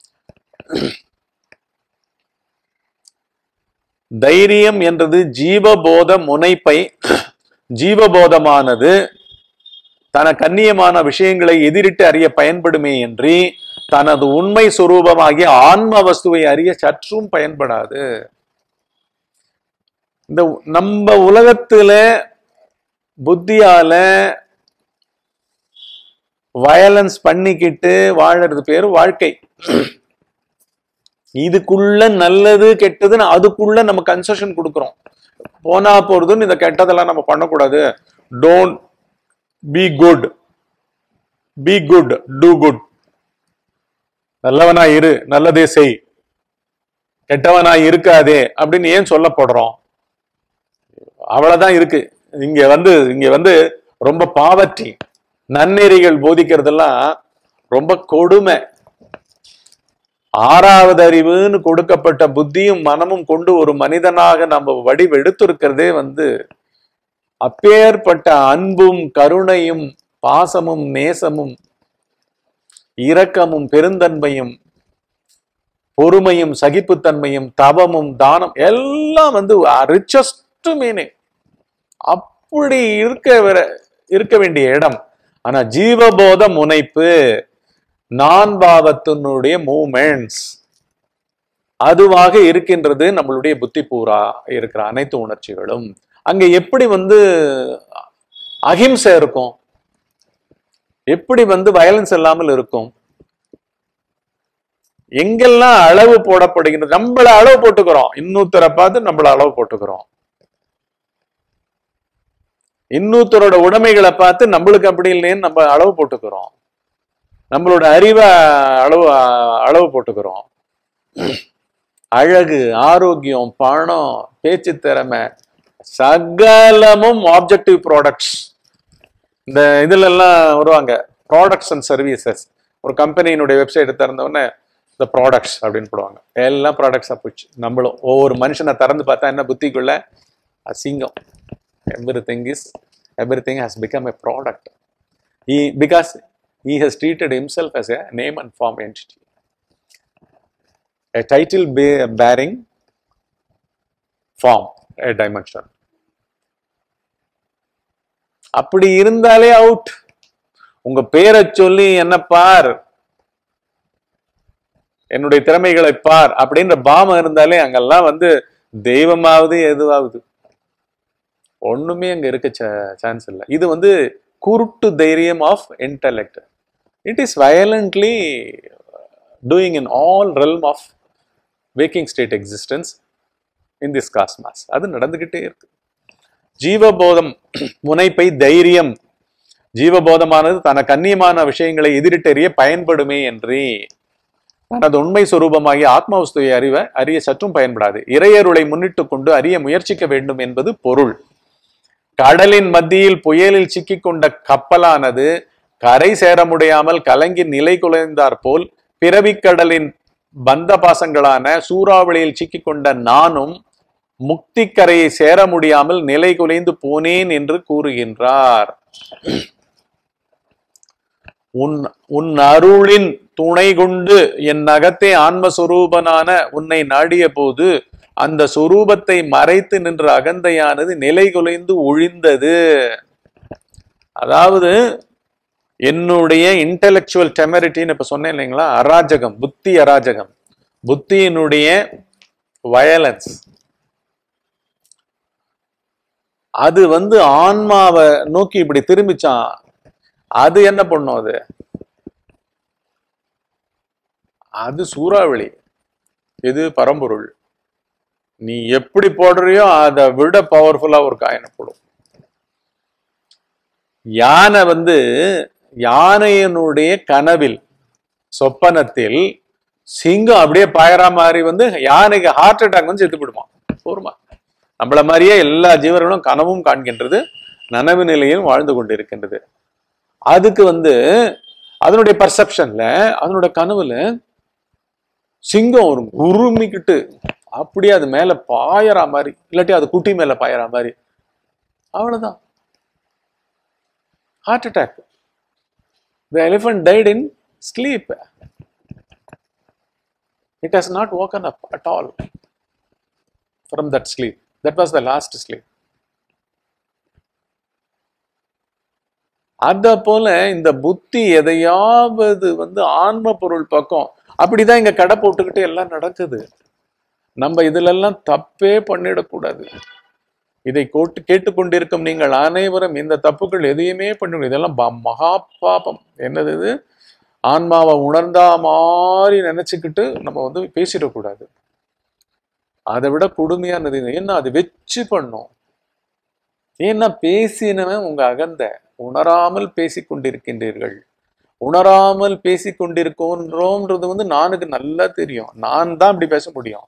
தைரியம் என்றது ஜீவபோத முனைப்பை ஜீவபோதமானது தன கண்ணியமான விஷயங்களை எதிரிட்டு அறிய பயன்படுமே என்று தனது உண்மை சுரூபமாகிய ஆன்ம வஸ்துவை அறிய சற்றும் பயன்படாது இந்த நம்ம உலகத்துல புத்தியால வயலன்ஸ் பண்ணிக்கிட்டு வாழறது பேரு வாழ்க்கை இதுக்குள்ள நல்லது கெட்டதுன்னு அதுக்குள்ள நம்ம கன்செஷன் கொடுக்குறோம் போனா போறதுன்னு இந்த கெட்டதெல்லாம் நம்ம பண்ணக்கூடாது don't be good be good do good நல்லவனா இரு நல்லதே செய் கெட்டவனா இருக்காதே அப்படின்னு ஏன் சொல்லப்படுறோம் அவ்வளவுதான் இருக்கு இங்க வந்து இங்க வந்து ரொம்ப பாவற்றி நன்னெறிகள் போதிக்கிறதெல்லாம் ரொம்ப கொடுமை ஆறாவது அறிவுன்னு கொடுக்கப்பட்ட புத்தியும் மனமும் கொண்டு ஒரு மனிதனாக நம்ம வடிவெடுத்திருக்கிறதே வந்து அப்பேற்பட்ட அன்பும் கருணையும் பாசமும் நேசமும் இரக்கமும் பெருந்தன்மையும் பொறுமையும் சகிப்புத்தன்மையும் தவமும் தானம் எல்லாம் வந்து ரிச்சஸ்ட் மீனிங் அப்படி இருக்க வர- இருக்க வேண்டிய இடம் ஆனா ஜீவபோத முனைப்பு நான் பாவத்தினுடைய மூமெண்ட்ஸ் அதுவாக இருக்கின்றது நம்மளுடைய புத்தி பூரா இருக்கிற அனைத்து உணர்ச்சிகளும் அங்க எப்படி வந்து அகிம்சை இருக்கும் எப்படி வந்து வயலன்ஸ் இல்லாமல் இருக்கும் எங்கெல்லாம் அளவு போடப்படுகின்றது நம்மள அளவு போட்டுக்கிறோம் இன்னொருத்தரை பார்த்து நம்மள அளவு போட்டுக்கிறோம் இன்னொருத்தரோட உடைமைகளை பார்த்து நம்மளுக்கு அப்படி இல்லைன்னு நம்ம அளவு போட்டுக்கிறோம் நம்மளோட அறிவை அளவு அளவு போட்டுக்கிறோம் அழகு ஆரோக்கியம் பணம் பேச்சு திறமை சகலமும் ஆப்ஜெக்டிவ் ப்ராடக்ட்ஸ் இந்த இதுல எல்லாம் வருவாங்க ப்ராடக்ட்ஸ் அண்ட் சர்வீசஸ் ஒரு கம்பெனியினுடைய வெப்சைட் திறந்த உடனே இந்த ப்ராடக்ட்ஸ் அப்படின்னு போடுவாங்க எல்லாம் ப்ராடக்ட்ஸாக போச்சு நம்மளும் ஒவ்வொரு மனுஷனை திறந்து பார்த்தா என்ன புத்திக்குள்ள அசிங்கம் everything is everything has become a product he because he has treated himself as a name and form entity a title be- bearing form a dimension அப்படி இருந்தாலே அவுட் உங்க பேரை சொல்லி என்ன பார் என்னுடைய திறமைகளை பார் அப்படின்ற பாவம் இருந்தாலே அங்கெல்லாம் வந்து தெய்வமாவது எதுவாகுது ஒண்ணுமே அங்க இருக்க சான்ஸ் இல்லை இது வந்து குருட்டு தைரியம் of intellect it is violently doing in all realm of waking state existence in this cosmos அது நடந்துகிட்டே இருக்கு ஜீவபோதம் முனைப்பை தைரியம் ஜீவபோதமானது தனக்கு அந்நியமான விஷயங்களை எதிரிட்டறிய பயன்படுமே என்று தனது உண்மை சொரூபமாகிய ஆத்மவஸ்துவை அறிவ அறிய சற்றும் பயன்படாது இறையருளை முன்னிட்டு கொண்டு அறிய முயற்சிக்க வேண்டும் என்பது பொருள் கடலின் மத்தியில் புயலில் சிக்கிக்கொண்ட கப்பலானது கரை சேர முடியாமல் கலங்கி நிலை குலைந்தார் போல் பிறவிக்கடலின் பந்த பாசங்களான சூறாவளியில் சிக்கிக்கொண்ட நானும் முக்திக்கரையை சேர முடியாமல் நிலை குலைந்து போனேன் என்று கூறுகின்றார் உன் உன் அருளின் துணை கொண்டு என் நகத்தே ஆன்மஸ்வரூபனான உன்னை நாடிய போது அந்த சொரூபத்தை மறைத்து நின்ற அகந்தையானது நிலை குலைந்து ஒழிந்தது அதாவது என்னுடைய இன்டெலெக்சுவல் டெமரிட்டின்னு இப்ப சொன்னேன் இல்லைங்களா அராஜகம் புத்தி அராஜகம் புத்தியினுடைய வயலன்ஸ் அது வந்து ஆன்மாவை நோக்கி இப்படி திரும்பிச்சான் அது என்ன பண்ணும் அது அது சூறாவளி இது பரம்பொருள் நீ எப்படி போடுறியோ அதை விட பவர்ஃபுல்லா ஒரு காயினை போடும் யானை வந்து யானையினுடைய கனவில் சொப்பனத்தில் சிங்கம் அப்படியே பாயற மாதிரி வந்து யானைக்கு ஹார்ட் அட்டாக் வந்து செத்து விடுமா போருமா நம்மள மாதிரியே எல்லா ஜீவர்களும் கனவும் காண்கின்றது நனவு நிலையில் வாழ்ந்து கொண்டிருக்கின்றது அதுக்கு வந்து அதனுடைய பர்செப்ஷன்ல அதனோட கனவுல சிங்கம் ஒரு உருமிக்கிட்டு அப்படியே அது மேல பாயற மாதிரி இல்லாட்டி அது குட்டி மேல பாயற மாதிரி அவ்வளவுதான் heart attack the elephant tight in sleep it has not woken up at all from that sleep that was the last sleep அத போல இந்த புத்தி எதையாவது வந்து ஆன்ம பொருள் பக்கம் அப்படிதான் இங்க கடை போட்டுக்கிட்டு எல்லாம் நடக்குது நம்ம இதுல எல்லாம் தப்பே பண்ணிடக்கூடாது இதை கோட்டு கேட்டுக்கொண்டிருக்கும் நீங்கள் அனைவரும் இந்த தப்புகள் எதையுமே பண்ண இதெல்லாம் ப- மகா பாபம் என்னது இது ஆன்மாவை உணர்ந்தா மாதிரி நினைச்சுக்கிட்டு நம்ம வந்து பேசிடக்கூடாது அதை விட கொடுமையானது இது. ஏன்னா அது வெச்சு பண்ணும் ஏன்னா பேசினவன் உங்க அகந்த உணராமல் பேசிக் கொண்டிருக்கின்றீர்கள் உணராமல் பேசிக் கொண்டிருக்கோன்றோன்றது வந்து நானுக்கு நல்லா தெரியும் நான் தான் இப்படி பேச முடியும்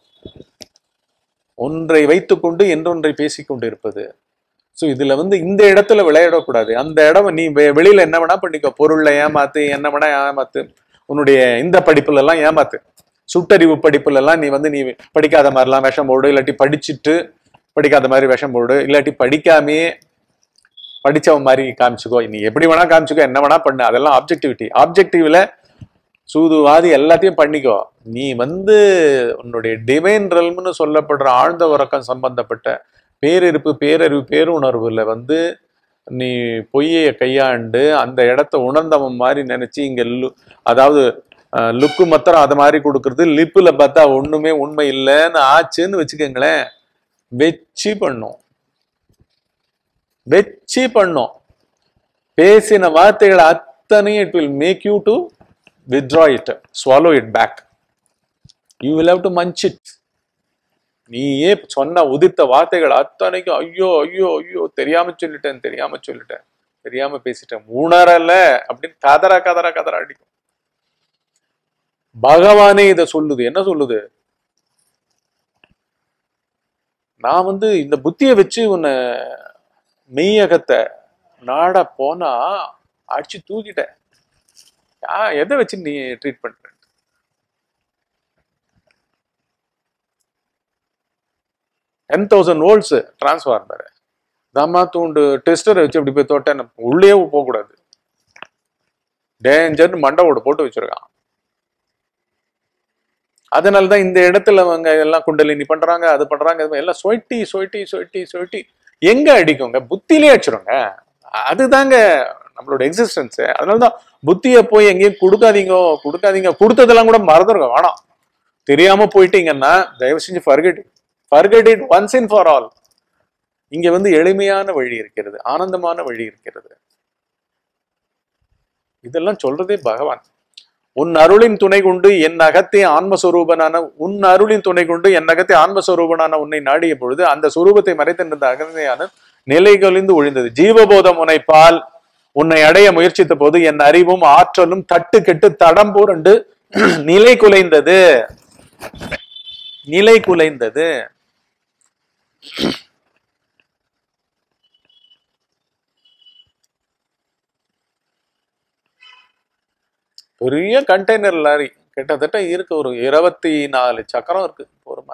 ஒன்றை வைத்துக்கொண்டு என்றொன்றை பேசிக் கொண்டிருப்பது ஸோ இதுல வந்து இந்த இடத்துல விளையாடக்கூடாது அந்த இடம் நீ வெ- வெளியில என்ன வேணா பண்ணிக்கோ பொருள்ல ஏமாத்து என்ன வேணா ஏமாத்து உன்னுடைய இந்த படிப்புல எல்லாம் ஏமாத்து சுட்டறிவு படிப்புல எல்லாம் நீ வந்து நீ படிக்காத மாதிரிலாம் விஷம் போடு இல்லாட்டி படிச்சுட்டு படிக்காத மாதிரி விஷம் போடு இல்லாட்டி படிக்காமையே படிச்சவன் மாதிரி காமிச்சுக்கோ நீ எப்படி வேணா காமிச்சுக்கோ என்ன வேணா பண்ணு அதெல்லாம் ஆப்ஜெக்டிவிட்டி ஆப்ஜெக்டிவ்ல சூதுவாதி எல்லாத்தையும் பண்ணிக்கோ நீ வந்து உன்னுடைய டிவைன் ரெல்ம்னு சொல்லப்படுற ஆழ்ந்த உறக்கம் சம்பந்தப்பட்ட பேரிருப்பு பேரறிவு பேருணர்வுல வந்து நீ பொய்யை கையாண்டு அந்த இடத்த உணர்ந்தவன் மாதிரி நினைச்சு இங்க லு- அதாவது அஹ், லுக்கு மத்திரம் அது மாதிரி கொடுக்கறது லிப்புல பார்த்தா ஒண்ணுமே உண்மை இல்லைன்னு ஆச்சுன்னு வச்சுக்கோங்களேன் வெச்சு பண்ணும் வெச்சு பண்ணும் பேசின வார்த்தைகள் அத்தனையும் it will make you to withdraw it swallow it back you will have to munch it நீயே சொன்ன உதித்த வார்த்தைகள் அத்தனைக்கும் ஐயோ ஐயோ ஐயோ தெரியாம சொல்லிட்டேன் தெரியாம சொல்லிட்டேன் தெரியாம பேசிட்டேன் உணரல அப்படின்னு கதற கதற கதற அடிக்கும் பகவானே இத சொல்லுது என்ன சொல்லுது நான் வந்து இந்த புத்தியை வச்சு உன்னை மெய்யகத்தை நாட போனா அடிச்சு தூக்கிட்டேன் ஆ, எதை வச்சு நீ ட்ரீட் பண்ற டென் தௌசண்ட் வோல்ட்ஸ் டிரான்ஸ்ஃபார்மர் தம்மா தூண்டு டெஸ்டரை வச்சு அப்படி போய் தொட்டேன் உள்ளே போகக்கூடாது டேஞ்சர்னு மண்டவோட போட்டு வச்சிருக்கான் அதனால தான் இந்த இடத்துல அவங்க எல்லாம் குண்டலினி பண்றாங்க அது பண்றாங்க இது எல்லாம் சொயிட்டி சொயிட்டி சொயிட்டி சொயிட்டி எங்க அடிக்குங்க புத்திலே அடிச்சிருங்க அதுதாங்க நம்மளோட எக்ஸிஸ்டன்ஸ் அதனாலதான் புத்தியை போய் எங்கேயும் கொடுக்காதீங்க கொடுக்காதீங்க கொடுத்ததெல்லாம் கூட மறந்துருங்க வேணாம் தெரியாம போயிட்டீங்கன்னா தயவு செஞ்சு forget forget it once in for all இங்க வந்து எளிமையான வழி இருக்கிறது ஆனந்தமான வழி இருக்கிறது இதெல்லாம் சொல்றதே பகவான் உன் அருளின் துணை கொண்டு என் அகத்தே ஆன்மஸ்வரூபனான உன் அருளின் துணை கொண்டு என் அகத்தே ஆன்மஸ்வரூபனான உன்னை நாடிய பொழுது அந்த சுரூபத்தை மறைத்திருந்த அகந்தையான நிலைகளிந்து ஒழிந்தது ஜீவபோதம் உனைப்பால் உன்னை அடைய முயற்சித்த போது என் அறிவும் ஆற்றலும் தட்டு கெட்டு தடம் புரண்டு நிலை குலைந்தது நிலை குலைந்தது பெரிய கண்டெய்னர் லாரி கிட்டத்தட்ட இருக்கு ஒரு இருபத்தி நாலு சக்கரம் இருக்கு பொறுமை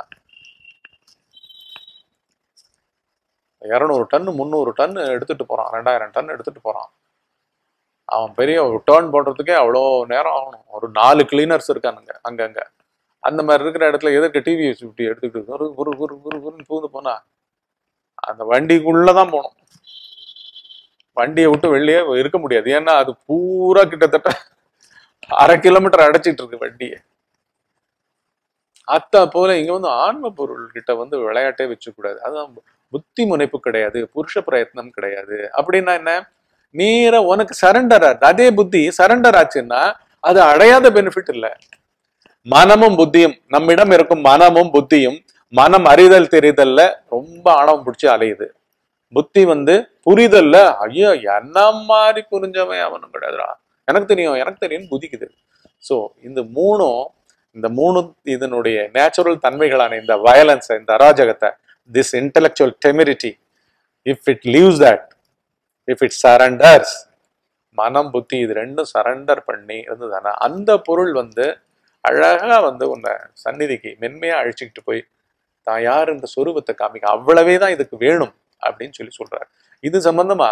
இரநூறு டன் முந்நூறு டன் எடுத்துட்டு போறான் ரெண்டாயிரம் டன் எடுத்துட்டு போறான் அவன் பெரிய ஒரு டேர்ன் போடுறதுக்கே அவ்வளோ நேரம் ஆகணும் ஒரு நாலு கிளீனர்ஸ் இருக்கானுங்க அங்கங்க அந்த மாதிரி இருக்கிற இடத்துல எதற்கு டிவி ஃபிஃப்டி எடுத்துக்கிட்டு ஒரு குரு குரு குரு குருன்னு பூந்து போனா அந்த வண்டிக்குள்ளதான் போகணும் வண்டியை விட்டு வெளியே இருக்க முடியாது ஏன்னா அது பூரா கிட்டத்தட்ட அரை கிலோமீட்டர் அடைச்சிட்டு இருக்கு வண்டியை அத்தா போல இங்க வந்து ஆன்ம பொருள் கிட்ட வந்து விளையாட்டே வச்சுக்கூடாது அதுதான் புத்தி முனைப்பு கிடையாது புருஷ பிரயத்னம் கிடையாது அப்படின்னா என்ன நேரா உனக்கு சரண்டர் அதே புத்தி சரண்டர் ஆச்சுன்னா அது அடையாத பெனிஃபிட் இல்ல மனமும் புத்தியும் நம்மிடம் இருக்கும் மனமும் புத்தியும் மனம் அறிதல் தெரிதல்ல ரொம்ப ஆணவம் பிடிச்சி அலையுது புத்தி வந்து புரிதல்ல ஐயோ என்ன மாதிரி புரிஞ்சவன் அவனும் கிடையாதுடா எனக்கு தெரியும் எனக்கு தெரியும் புதிக்குது ஸோ இந்த மூணும் இந்த மூணு இதனுடைய நேச்சுரல் தன்மைகளான இந்த வயலன்ஸ் இந்த அராஜகத்தை this intellectual temerity if it leaves that if it surrenders மனம் புத்தி இது ரெண்டும் சரண்டர் பண்ணி இருந்ததுன்னா அந்த பொருள் வந்து அழகா வந்து உன்னை சந்நிதிக்கு மென்மையா அழிச்சுக்கிட்டு போய் தான் யார் என்ற சொரூபத்தை காமிக்க அவ்வளவே தான் இதுக்கு வேணும் அப்படின்னு சொல்லி சொல்றாரு இது சம்பந்தமா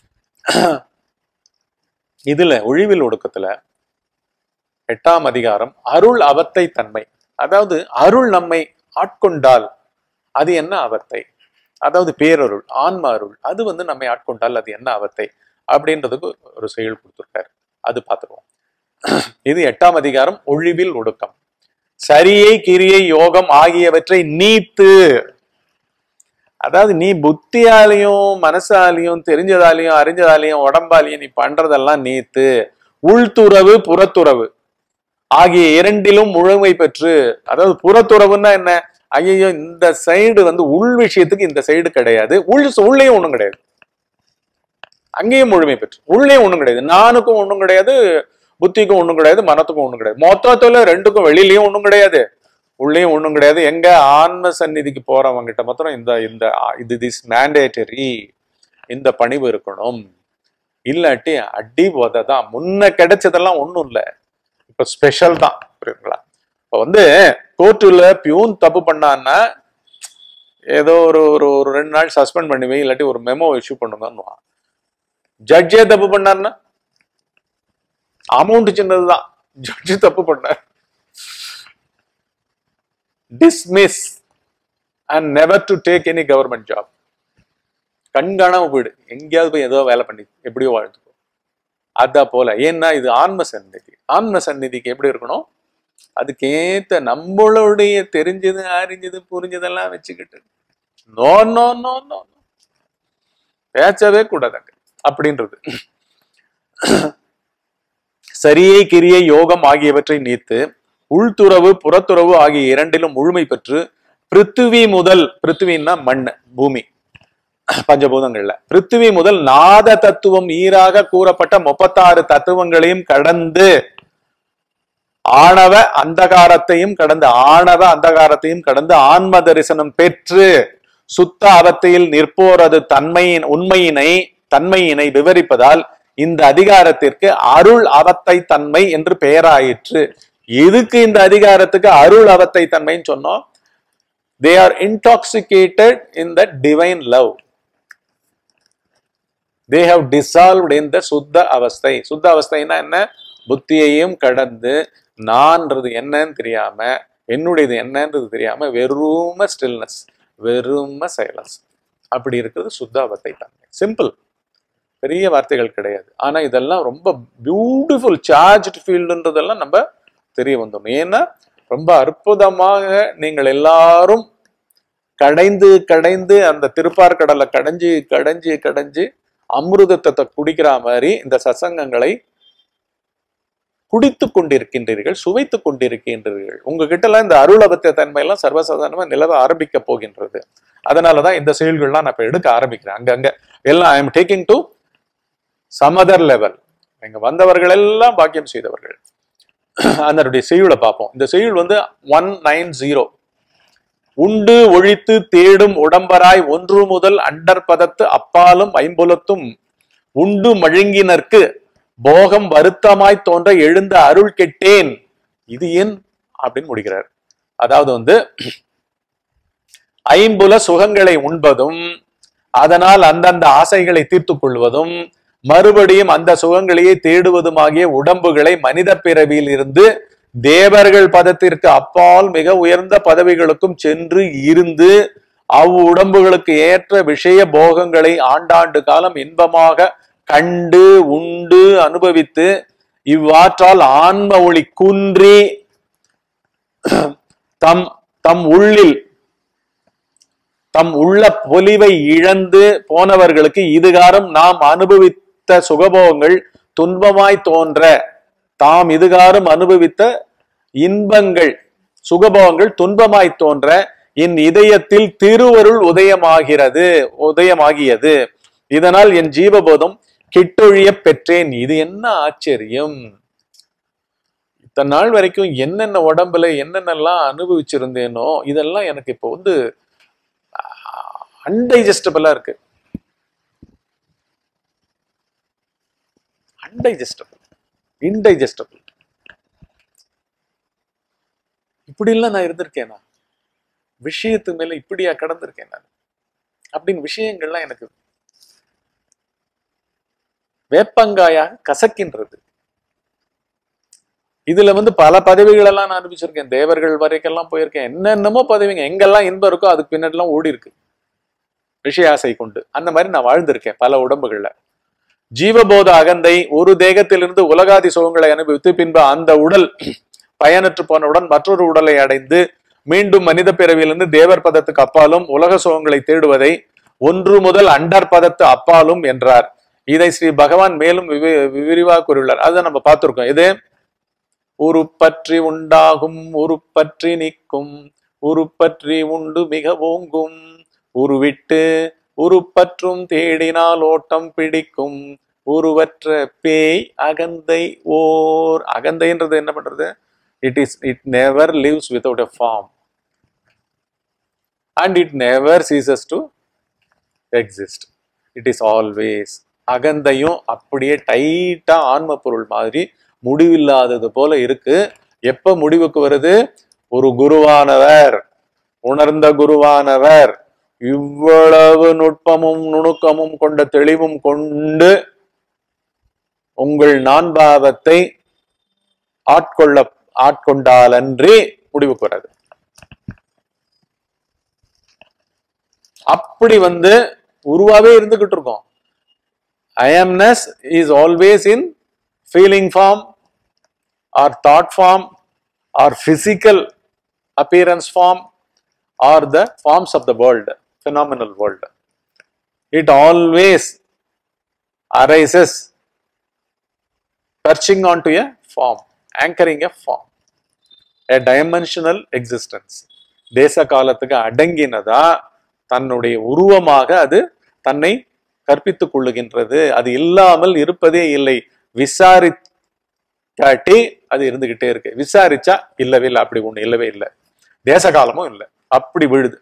இதுல ஒழிவில் ஒடுக்கத்துல எட்டாம் அதிகாரம் அருள் அவத்தை தன்மை அதாவது அருள் நம்மை ஆட்கொண்டால் அது என்ன அவத்தை அதாவது பேரருள் ஆன்ம அருள் அது வந்து நம்மை ஆட்கொண்டால் அது என்ன அவத்தை அப்படின்றதுக்கு ஒரு செயல் கொடுத்துருக்காரு அது பார்த்துருவோம் இது எட்டாம் அதிகாரம் ஒழிவில் ஒடுக்கம் சரியை கிரியை யோகம் ஆகியவற்றை நீத்து அதாவது நீ புத்தியாலையும் மனசாலையும் தெரிஞ்சதாலையும் அறிஞ்சதாலையும் உடம்பாலையும் நீ பண்றதெல்லாம் நீத்து உள்துறவு புறத்துறவு ஆகிய இரண்டிலும் முழுமை பெற்று அதாவது புறத்துறவுன்னா என்ன ஐயோ இந்த சைடு வந்து உள் விஷயத்துக்கு இந்த சைடு கிடையாது உள் உள்ளேயும் ஒண்ணும் கிடையாது அங்கேயும் முழுமை பெற்று உள்ளேயும் ஒண்ணும் கிடையாது நானுக்கும் ஒண்ணும் கிடையாது புத்திக்கும் ஒண்ணும் கிடையாது மனத்துக்கும் ஒண்ணும் கிடையாது மொத்தத்துல ரெண்டுக்கும் வெளியிலயும் ஒண்ணும் கிடையாது உள்ளேயும் ஒண்ணும் கிடையாது எங்க ஆன்ம சந்நிதிக்கு போறவங்க கிட்ட மாத்திரம் இந்த இந்த இது திஸ் மேண்டேட்டரி இந்த பணிவு இருக்கணும் இல்லாட்டி அடி போதை தான் முன்ன கிடைச்சதெல்லாம் ஒண்ணும் இல்லை இப்ப ஸ்பெஷல் தான் புரியுதுங்களா இப்ப வந்து கோர்ட்டுல பியூன் தப்பு பண்ணான்னா ஏதோ ஒரு ஒரு ஒரு ரெண்டு நாள் சஸ்பெண்ட் பண்ணுவேன் இல்லாட்டி ஒரு மெமோ இஷ்யூ பண்ணுங்கன்னு ஜட்ஜே தப்பு பண்ணாருன்னா அமௌண்ட் சின்னதுதான் ஜட்ஜு தப்பு பண்ணார் dismiss and never to take any government job கண்காணாம போயிடு எங்கேயாவது போய் ஏதோ வேலை பண்ணி எப்படியோ வாழ்த்துக்கோ அதான் போல ஏன்னா இது ஆன்ம சந்நிதி ஆன்ம சந்நிதிக்கு எப்படி இருக்கணும் அதுக்கேத்த நம்மளுடைய தெரிஞ்சது அறிஞ்சது புரிஞ்சதெல்லாம் வச்சுக்கிட்டு நோ நோ நோ நோ பேச்சவே கூடாதாங்க அப்படின்றது சரியை கிரியை யோகம் ஆகியவற்றை நீத்து உள்துறவு புறத்துறவு ஆகிய இரண்டிலும் முழுமை பெற்று பிருத்திவி முதல் பிருத்திவின்னா மண் பூமி பஞ்சபூதங்கள்ல பிருத்திவி முதல் நாத தத்துவம் ஈராக கூறப்பட்ட முப்பத்தாறு தத்துவங்களையும் கடந்து ஆணவ அந்தகாரத்தையும் கடந்து ஆணவ அந்தகாரத்தையும் கடந்து ஆன்ம தரிசனம் பெற்று சுத்த அவத்தையில் நிற்போரது தன்மையின் உண்மையினை தன்மையினை விவரிப்பதால் இந்த அதிகாரத்திற்கு அருள் அவத்தை தன்மை என்று பெயராயிற்று எதுக்கு இந்த அதிகாரத்துக்கு அருள் அவத்தை தன்மைன்னு சொன்னோம் they are intoxicated in the divine love they have dissolved in the சுத்த அவஸ்தை சுத்த அவஸ்தைன்னா என்ன புத்தியையும் கடந்து நான்றது என்னன்னு தெரியாம என்னுடையது என்னன்றது தெரியாம வெறும ஸ்டில்னஸ் வெறும சைலன்ஸ் அப்படி இருக்கிறது சுத்த அவத்தை தன்மை சிம்பிள் பெரிய வார்த்தைகள் கிடையாது ஆனா இதெல்லாம் ரொம்ப பியூட்டிஃபுல் சார்ஜ் ஃபீல்டுன்றதெல்லாம் நம்ம தெரிய வந்தோம் ஏன்னா ரொம்ப அற்புதமாக நீங்கள் எல்லாரும் கடைந்து கடைந்து அந்த திருப்பார் கடலை கடைஞ்சு கடைஞ்சு கடைஞ்சு அமிர்தத்தை குடிக்கிற மாதிரி இந்த சசங்கங்களை குடித்து கொண்டிருக்கின்றீர்கள் சுவைத்து கொண்டிருக்கின்றீர்கள் உங்ககிட்ட எல்லாம் இந்த அருளபத்திய தன்மை எல்லாம் சர்வசாதாரணமா நிலவ ஆரம்பிக்க போகின்றது அதனாலதான் இந்த செயல்கள்லாம் நான் இப்ப எடுக்க ஆரம்பிக்கிறேன் அங்கங்க எல்லாம் I am taking to some other level இங்க வந்தவர்கள் எல்லாம் பாக்கியம் செய்தவர்கள் அதனுடைய செய்யுளை பார்ப்போம் இந்த செய்யுள் வந்து ஒன் நைன் ஜீரோ உண்டு ஒழித்து தேடும் உடம்பராய் ஒன்று முதல் அண்டர் பதத்து அப்பாலும் ஐம்புலத்தும் உண்டு மழுங்கினர்க்கு போகம் வருத்தமாய் தோன்ற எழுந்த அருள் கெட்டேன் இது ஏன் அப்படின்னு முடிக்கிறார் அதாவது வந்து ஐம்புல சுகங்களை உண்பதும் அதனால் அந்தந்த ஆசைகளை தீர்த்து கொள்வதும் மறுபடியும் அந்த சுகங்களையே தேடுவதுமாகிய உடம்புகளை மனித பிறவியில் இருந்து தேவர்கள் பதத்திற்கு அப்பால் மிக உயர்ந்த பதவிகளுக்கும் சென்று இருந்து அவ் உடம்புகளுக்கு ஏற்ற விஷய போகங்களை ஆண்டாண்டு காலம் இன்பமாக கண்டு உண்டு அனுபவித்து இவ்வாற்றால் ஆன்ம ஒளி குன்றி தம் தம் உள்ளில் தம் உள்ள பொலிவை இழந்து போனவர்களுக்கு இதுகாரம் நாம் அனுபவித்த சுகபோகங்கள் துன்பமாய் தோன்ற தாம் இதுகாரும் அனுபவித்த இன்பங்கள் சுகபோகங்கள் துன்பமாய் தோன்ற என் இதயத்தில் திருவருள் உதயமாகிறது உதயமாகியது இதனால் என் ஜீவபோதம் கிட்டொழிய பெற்றேன் இது என்ன ஆச்சரியம் இத்தனை நாள் வரைக்கும் என்னென்ன உடம்புல என்னென்னலாம் அனுபவிச்சிருந்தேனோ இதெல்லாம் எனக்கு இப்போ வந்து அன்டைஜஸ்டபிளா இருக்கு அன்டைஜஸ்டபிள் இன்டைஜஸ்டபிள் இப்படிலாம் நான் இருந்திருக்கேனா விஷயத்து மேல இப்படியா கடந்திருக்கேன் நான் அப்படின்னு விஷயங்கள்லாம் எனக்கு வேப்பங்காயாக கசக்கின்றது இதுல வந்து பல பதவிகள் எல்லாம் நான் அனுபவிச்சிருக்கேன் தேவர்கள் வரைக்கெல்லாம் போயிருக்கேன் என்னென்னமோ பதவிங்க எங்கெல்லாம் இன்பம் இருக்கோ அதுக்கு பின்னாடி எல்லாம் ஓடி இருக்கு விஷய ஆசை கொண்டு அந்த மாதிரி நான் வாழ்ந்திருக்கேன் பல உடம்புகள்ல ஜீவபோத அகந்தை ஒரு தேகத்திலிருந்து உலகாதி சுகங்களை அனுபவித்து பின்பு அந்த உடல் பயனற்று போனவுடன் மற்றொரு உடலை அடைந்து மீண்டும் மனித பிறவியிலிருந்து தேவர் பதத்துக்கு அப்பாலும் உலக சுகங்களை தேடுவதை ஒன்று முதல் அண்டர் பதத்து அப்பாலும் என்றார் இதை ஸ்ரீ பகவான் மேலும் விவி- விரிவாக கூறியுள்ளார் அதை நம்ம பார்த்திருக்கோம் இது உருப்பற்றி உண்டாகும் உருப்பற்றி நிற்கும் உருப்பற்றி உண்டு மிக ஓங்கும் உருவிட்டு உருப்பற்றும் தேடினால் ஓட்டம் பிடிக்கும் உருவற்ற பேய் அகந்தை ஓர் அகந்தைன்றது என்ன பண்றது it is it never lives without a form and it never ceases to exist it is always அகந்தையும் அப்படியே டைட்டா ஆன்ம பொருள் மாதிரி முடிவில்லாதது போல இருக்கு எப்ப முடிவுக்கு வருது ஒரு குருவானவர் உணர்ந்த குருவானவர் இவ்வளவு நுட்பமும் நுணுக்கமும் கொண்ட தெளிவும் கொண்டு உங்கள் நான்பாவத்தை ஆட்கொள்ள ஆட்கொண்டாலன்றி முடிவுக்கு வராது அப்படி வந்து உருவாவே இருந்துகிட்டு இருக்கோம் I amness is always in feeling form or thought form or physical appearance form or the forms of the world, phenomenal world. It always arises perching onto a form, anchoring a form, a dimensional existence. தேச காலத்துக்கு அடங்கினதா தன்னுடைய உருவமாக அது தன்னை கற்பித்துக் கொள்ளுகின்றது அது இல்லாமல் இருப்பதே இல்லை விசாரிக்காட்டி அது இருந்துகிட்டே இருக்கு விசாரிச்சா இல்லவே இல்லை அப்படி ஒண்ணு இல்லவே இல்லை தேச காலமும் இல்லை அப்படி விழுது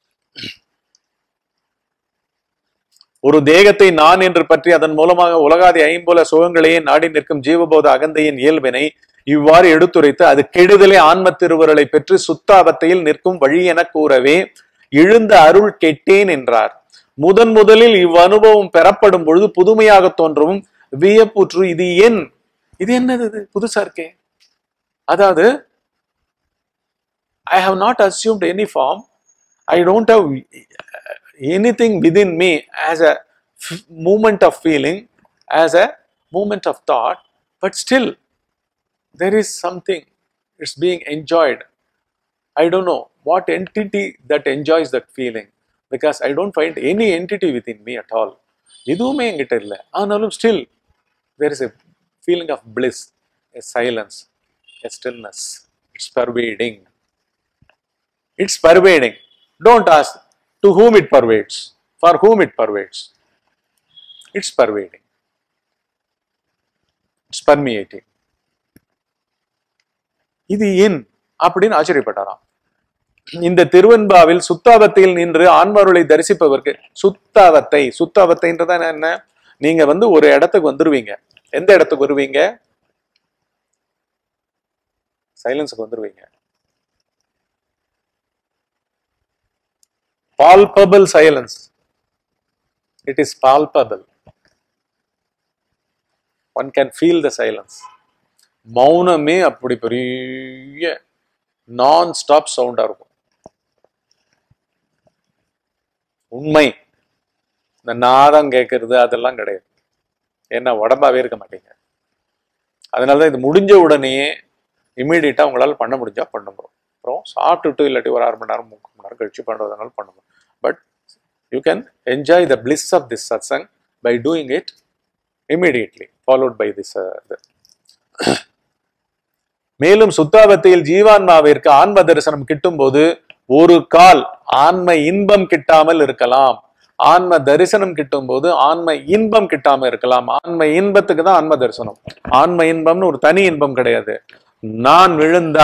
ஒரு தேகத்தை நான் என்று பற்றி அதன் மூலமாக உலகாதி ஐம்புல சுகங்களையே நாடி நிற்கும் ஜீவபோத அகந்தையின் இயல்பினை இவ்வாறு எடுத்துரைத்து அது கெடுதலே ஆன்ம திருவருளை பெற்று சுத்தாபத்தையில் நிற்கும் வழி என கூறவே இழுந்த அருள் கெட்டேன் என்றார் முதன் முதலில் இவ்வனுபவம் பெறப்படும் பொழுது புதுமையாக தோன்றவும் வியப்புற்று இது என் இது என்னது இது புதுசா இருக்கே அதாவது I have not assumed any form. I don't have anything within me as a f- movement of feeling, as a movement of thought, but still there is something. It's being enjoyed. I don't know what entity that enjoys that feeling because I don't find any entity within me at all. எதுவுமே என்கிட்ட இல்லை ஆனாலும் still there is a feeling of bliss, a silence, a stillness. It's pervading. It's pervading. Don't ask to whom it pervades, for whom it pervades. It's pervading. It's permeating. இது ஏன் அப்படின்னு ஆச்சரியப்பட்டாராம் இந்த திருவெண்பாவில் சுத்தாவத்தையில் நின்று ஆன்மருளை தரிசிப்பவருக்கு சுத்தாவத்தை சுத்தாவத்தைன்றதா என்ன நீங்க வந்து ஒரு இடத்துக்கு வந்துருவீங்க எந்த இடத்துக்கு வருவீங்க சைலன்ஸுக்கு வந்துருவீங்க palpable silence. It is palpable. One can feel the silence. மௌனமே அப்படி பெரிய நான் ஸ்டாப் சவுண்டா இருக்கும் உண்மை இந்த நாதம் கேட்கறது அதெல்லாம் கிடையாது ஏன்னா உடம்பாவே இருக்க மாட்டீங்க அதனாலதான் இது முடிஞ்ச உடனேயே இமீடியட்டா உங்களால பண்ண முடிஞ்சா பண்ணுங்க அப்புறம் சாப்பிட்டுட்டு இல்லாட்டி ஒரு அரை மணி நேரம் முக்கால் மணி நேரம் கழிச்சு பண்ணுறதுனால பண்ணுங்க but you can enjoy the bliss of this satsang by doing it immediately followed by this மேலும் சுத்தாபத்தையில் ஜீவான்மாவிற்கு ஆன்ம தரிசனம் கிட்டும் போது ஒரு கால் ஆன்ம இன்பம் கிட்டாமல் இருக்கலாம் ஆன்ம தரிசனம் கிட்டும் போது ஆன்ம இன்பம் கிட்டாம இருக்கலாம் ஆன்ம இன்பத்துக்கு தான் ஆன்ம தரிசனம் ஆன்ம இன்பம்னு ஒரு தனி இன்பம் கிடையாது நான் விழுந்தா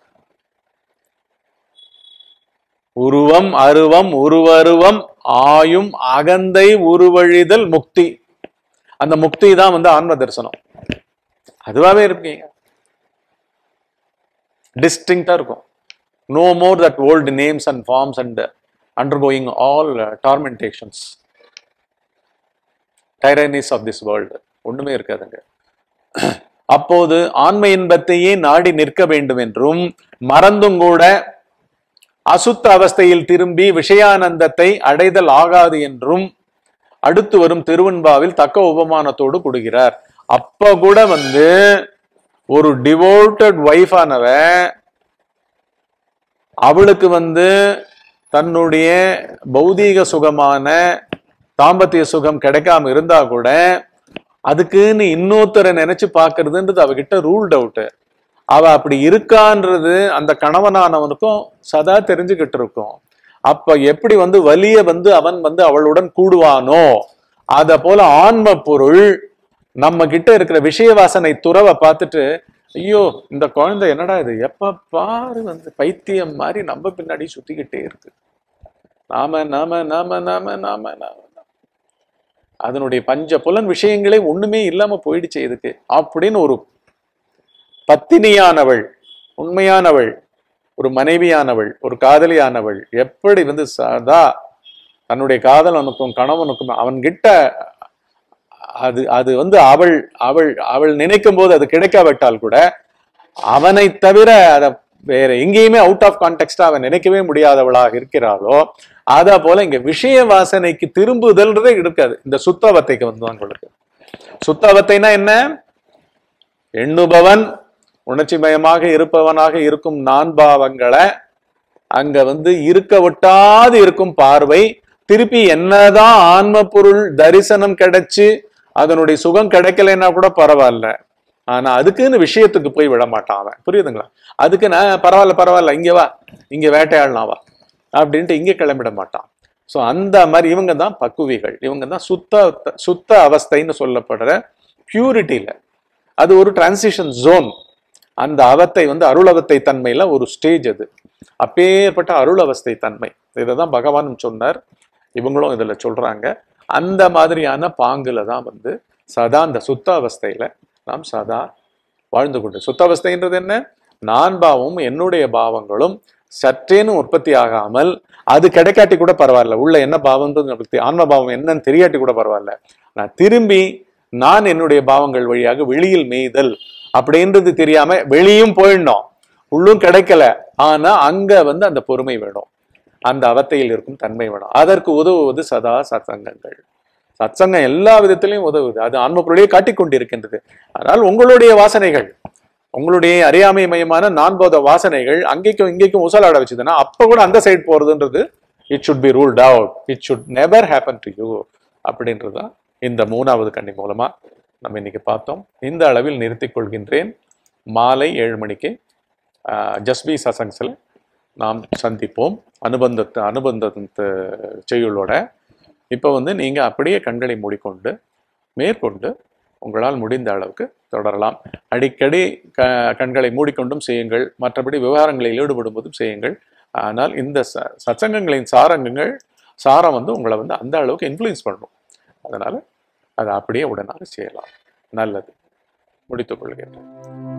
உருவம் அருவம் உருவருவம் ஆயும் அகந்தை உருவழிதல் முக்தி அந்த முக்தி தான் வந்து ஆன்ம தரிசனம் அதுவாவே இருப்பீங்க டிஸ்டிங்டா இருக்கும் no more that old names and forms and undergoing all tormentations tyrannies of this world ஒண்ணுமே இருக்காதுங்க அப்போது ஆன்ம இன்பத்தையே நாடி நிற்க வேண்டும் என்றும் மறந்தும் கூட அசுத்த அவஸ்தையில் திரும்பி விஷயானந்தத்தை அடைதல் ஆகாது என்றும் அடுத்து வரும் திருவெண்பாவில் தக்க உபமானத்தோடு கொடுக்கிறார் அப்ப கூட வந்து ஒரு டிவோட்டட் ஒய்ஃபானவ அவளுக்கு வந்து தன்னுடைய பௌதீக சுகமான தாம்பத்திய சுகம் கிடைக்காம இருந்தா கூட அதுக்குன்னு இன்னொருத்தரை நினைச்சு பாக்குறதுன்றது அவகிட்ட ரூல்ட் அவுட் அவ அப்படி இருக்கான்றது அந்த கணவனானவனுக்கும் சதா தெரிஞ்சுக்கிட்டு இருக்கும் அப்ப எப்படி வந்து வலிய வந்து அவன் வந்து அவளுடன் கூடுவானோ அத போல ஆன்ம பொருள் நம்ம கிட்ட இருக்கிற விஷய வாசனை துறவை பார்த்துட்டு ஐயோ இந்த குழந்தை என்னடா இது எப்ப பாரு வந்து பைத்தியம் மாதிரி நம்ம பின்னாடி சுத்திக்கிட்டே இருக்கு நாம நாம நாம நாம நாம நாம அதனுடைய பஞ்ச புலன் விஷயங்களே ஒண்ணுமே இல்லாம போயிடுச்சு இதுக்கு அப்படின்னு ஒரு பத்தினியானவள் உண்மையானவள் ஒரு மனைவியானவள் ஒரு காதலியானவள் எப்படி வந்து சதா தன்னுடைய காதலனுக்கும் கணவனுக்கும் அவன்கிட்ட அது அது வந்து அவள் அவள் அவள் நினைக்கும் போது அது கிடைக்காவிட்டால் கூட அவனை தவிர அத வேற எங்கேயுமே அவுட் ஆஃப் கான்டெக்ட்டா அவன் நினைக்கவே முடியாதவளாக இருக்கிறாளோ அத போல இங்க விஷய வாசனைக்கு திரும்புதல்ன்றதே இருக்காது இந்த சுத்தவத்தைக்கு வந்து உங்களுக்கு சுத்தவத்தைனா என்ன எண்ணுபவன் உணர்ச்சிமயமாக இருப்பவனாக இருக்கும் நான் பாவங்களை அங்க வந்து இருக்க விட்டாது இருக்கும் பார்வை திருப்பி என்னதான் ஆன்ம பொருள் தரிசனம் கிடைச்சு அதனுடைய சுகம் கிடைக்கலைன்னா கூட பரவாயில்ல ஆனா அதுக்குன்னு விஷயத்துக்கு போய் விட மாட்டான் அவன் புரியுதுங்களா அதுக்கு நான் பரவாயில்ல பரவாயில்ல இங்க வா இங்க வேட்டையாடலாம் வா அப்படின்ட்டு இங்க கிளம்பிட மாட்டான் ஸோ அந்த மாதிரி இவங்க தான் பக்குவிகள் இவங்க தான் சுத்த சுத்த அவஸ்தைன்னு சொல்லப்படுற பியூரிட்டியில அது ஒரு டிரான்சிஷன் ஜோன் அந்த அவத்தை வந்து அருளவத்தை தன்மையில ஒரு ஸ்டேஜ் அது அப்பேற்பட்ட அருளவஸ்தை தன்மை இதை தான் பகவான் சொன்னார் இவங்களும் இதுல சொல்றாங்க அந்த மாதிரியான பாங்குல தான் வந்து சதா அந்த சுத்த அவஸ்தையில நாம் சதா வாழ்ந்து கொண்டு சுத்த அவஸ்தைன்றது என்ன நான் பாவமும் என்னுடைய பாவங்களும் சற்றேனும் உற்பத்தி ஆகாமல் அது கிடைக்காட்டி கூட பரவாயில்ல உள்ள என்ன பாவம்ன்றது நமக்கு தெ- ஆன்ம பாவம் என்னன்னு தெரியாட்டி கூட பரவாயில்ல நான் திரும்பி நான் என்னுடைய பாவங்கள் வழியாக வெளியில் மேய்தல் அப்படின்றது தெரியாம வெளியும் போயிடணும் உள்ளும் கிடைக்கல ஆனா அங்க வந்து அந்த பொறுமை வேணும் அந்த அவத்தையில் இருக்கும் தன்மை வேணும் அதற்கு உதவுவது சதா சத்சங்கங்கள் சத்சங்கம் எல்லா விதத்திலையும் உதவுது அது ஆன்மப்பொருளையே காட்டிக் கொண்டிருக்கின்றது அதனால் உங்களுடைய வாசனைகள் உங்களுடைய அறியாமை மயமான நான்போத வாசனைகள் அங்கேக்கும் இங்கேக்கும் ஊசலாட வச்சுதுன்னா அப்ப கூட அந்த சைடு போறதுன்றது it should be ruled out it should never happen to you அப்படின்றது தான் இந்த மூணாவது கண்ணி மூலமா நம்ம இன்னைக்கு பார்த்தோம் இந்த அளவில் நிறுத்திக் கொள்கின்றேன் மாலை ஏழு மணிக்கு ஜஸ்பி சசங்ஸில் நாம் சந்திப்போம் அனுபந்தத்து அனுபந்தத்து செய்யுளோட இப்போ வந்து நீங்கள் அப்படியே கண்களை மூடிக்கொண்டு மேற்கொண்டு உங்களால் முடிந்த அளவுக்கு தொடரலாம் அடிக்கடி க கண்களை மூடிக்கொண்டும் செய்யுங்கள் மற்றபடி விவகாரங்களில் ஈடுபடும் போதும் செய்யுங்கள் ஆனால் இந்த ச சத்சங்கங்களின் சாரங்கங்கள் சாரம் வந்து உங்களை வந்து அந்த அளவுக்கு இன்ஃப்ளூயன்ஸ் பண்ணும் அதனால் அதை அப்படியே உடனாக செய்யலாம் நல்லது முடித்துக் கொள்கின்றேன்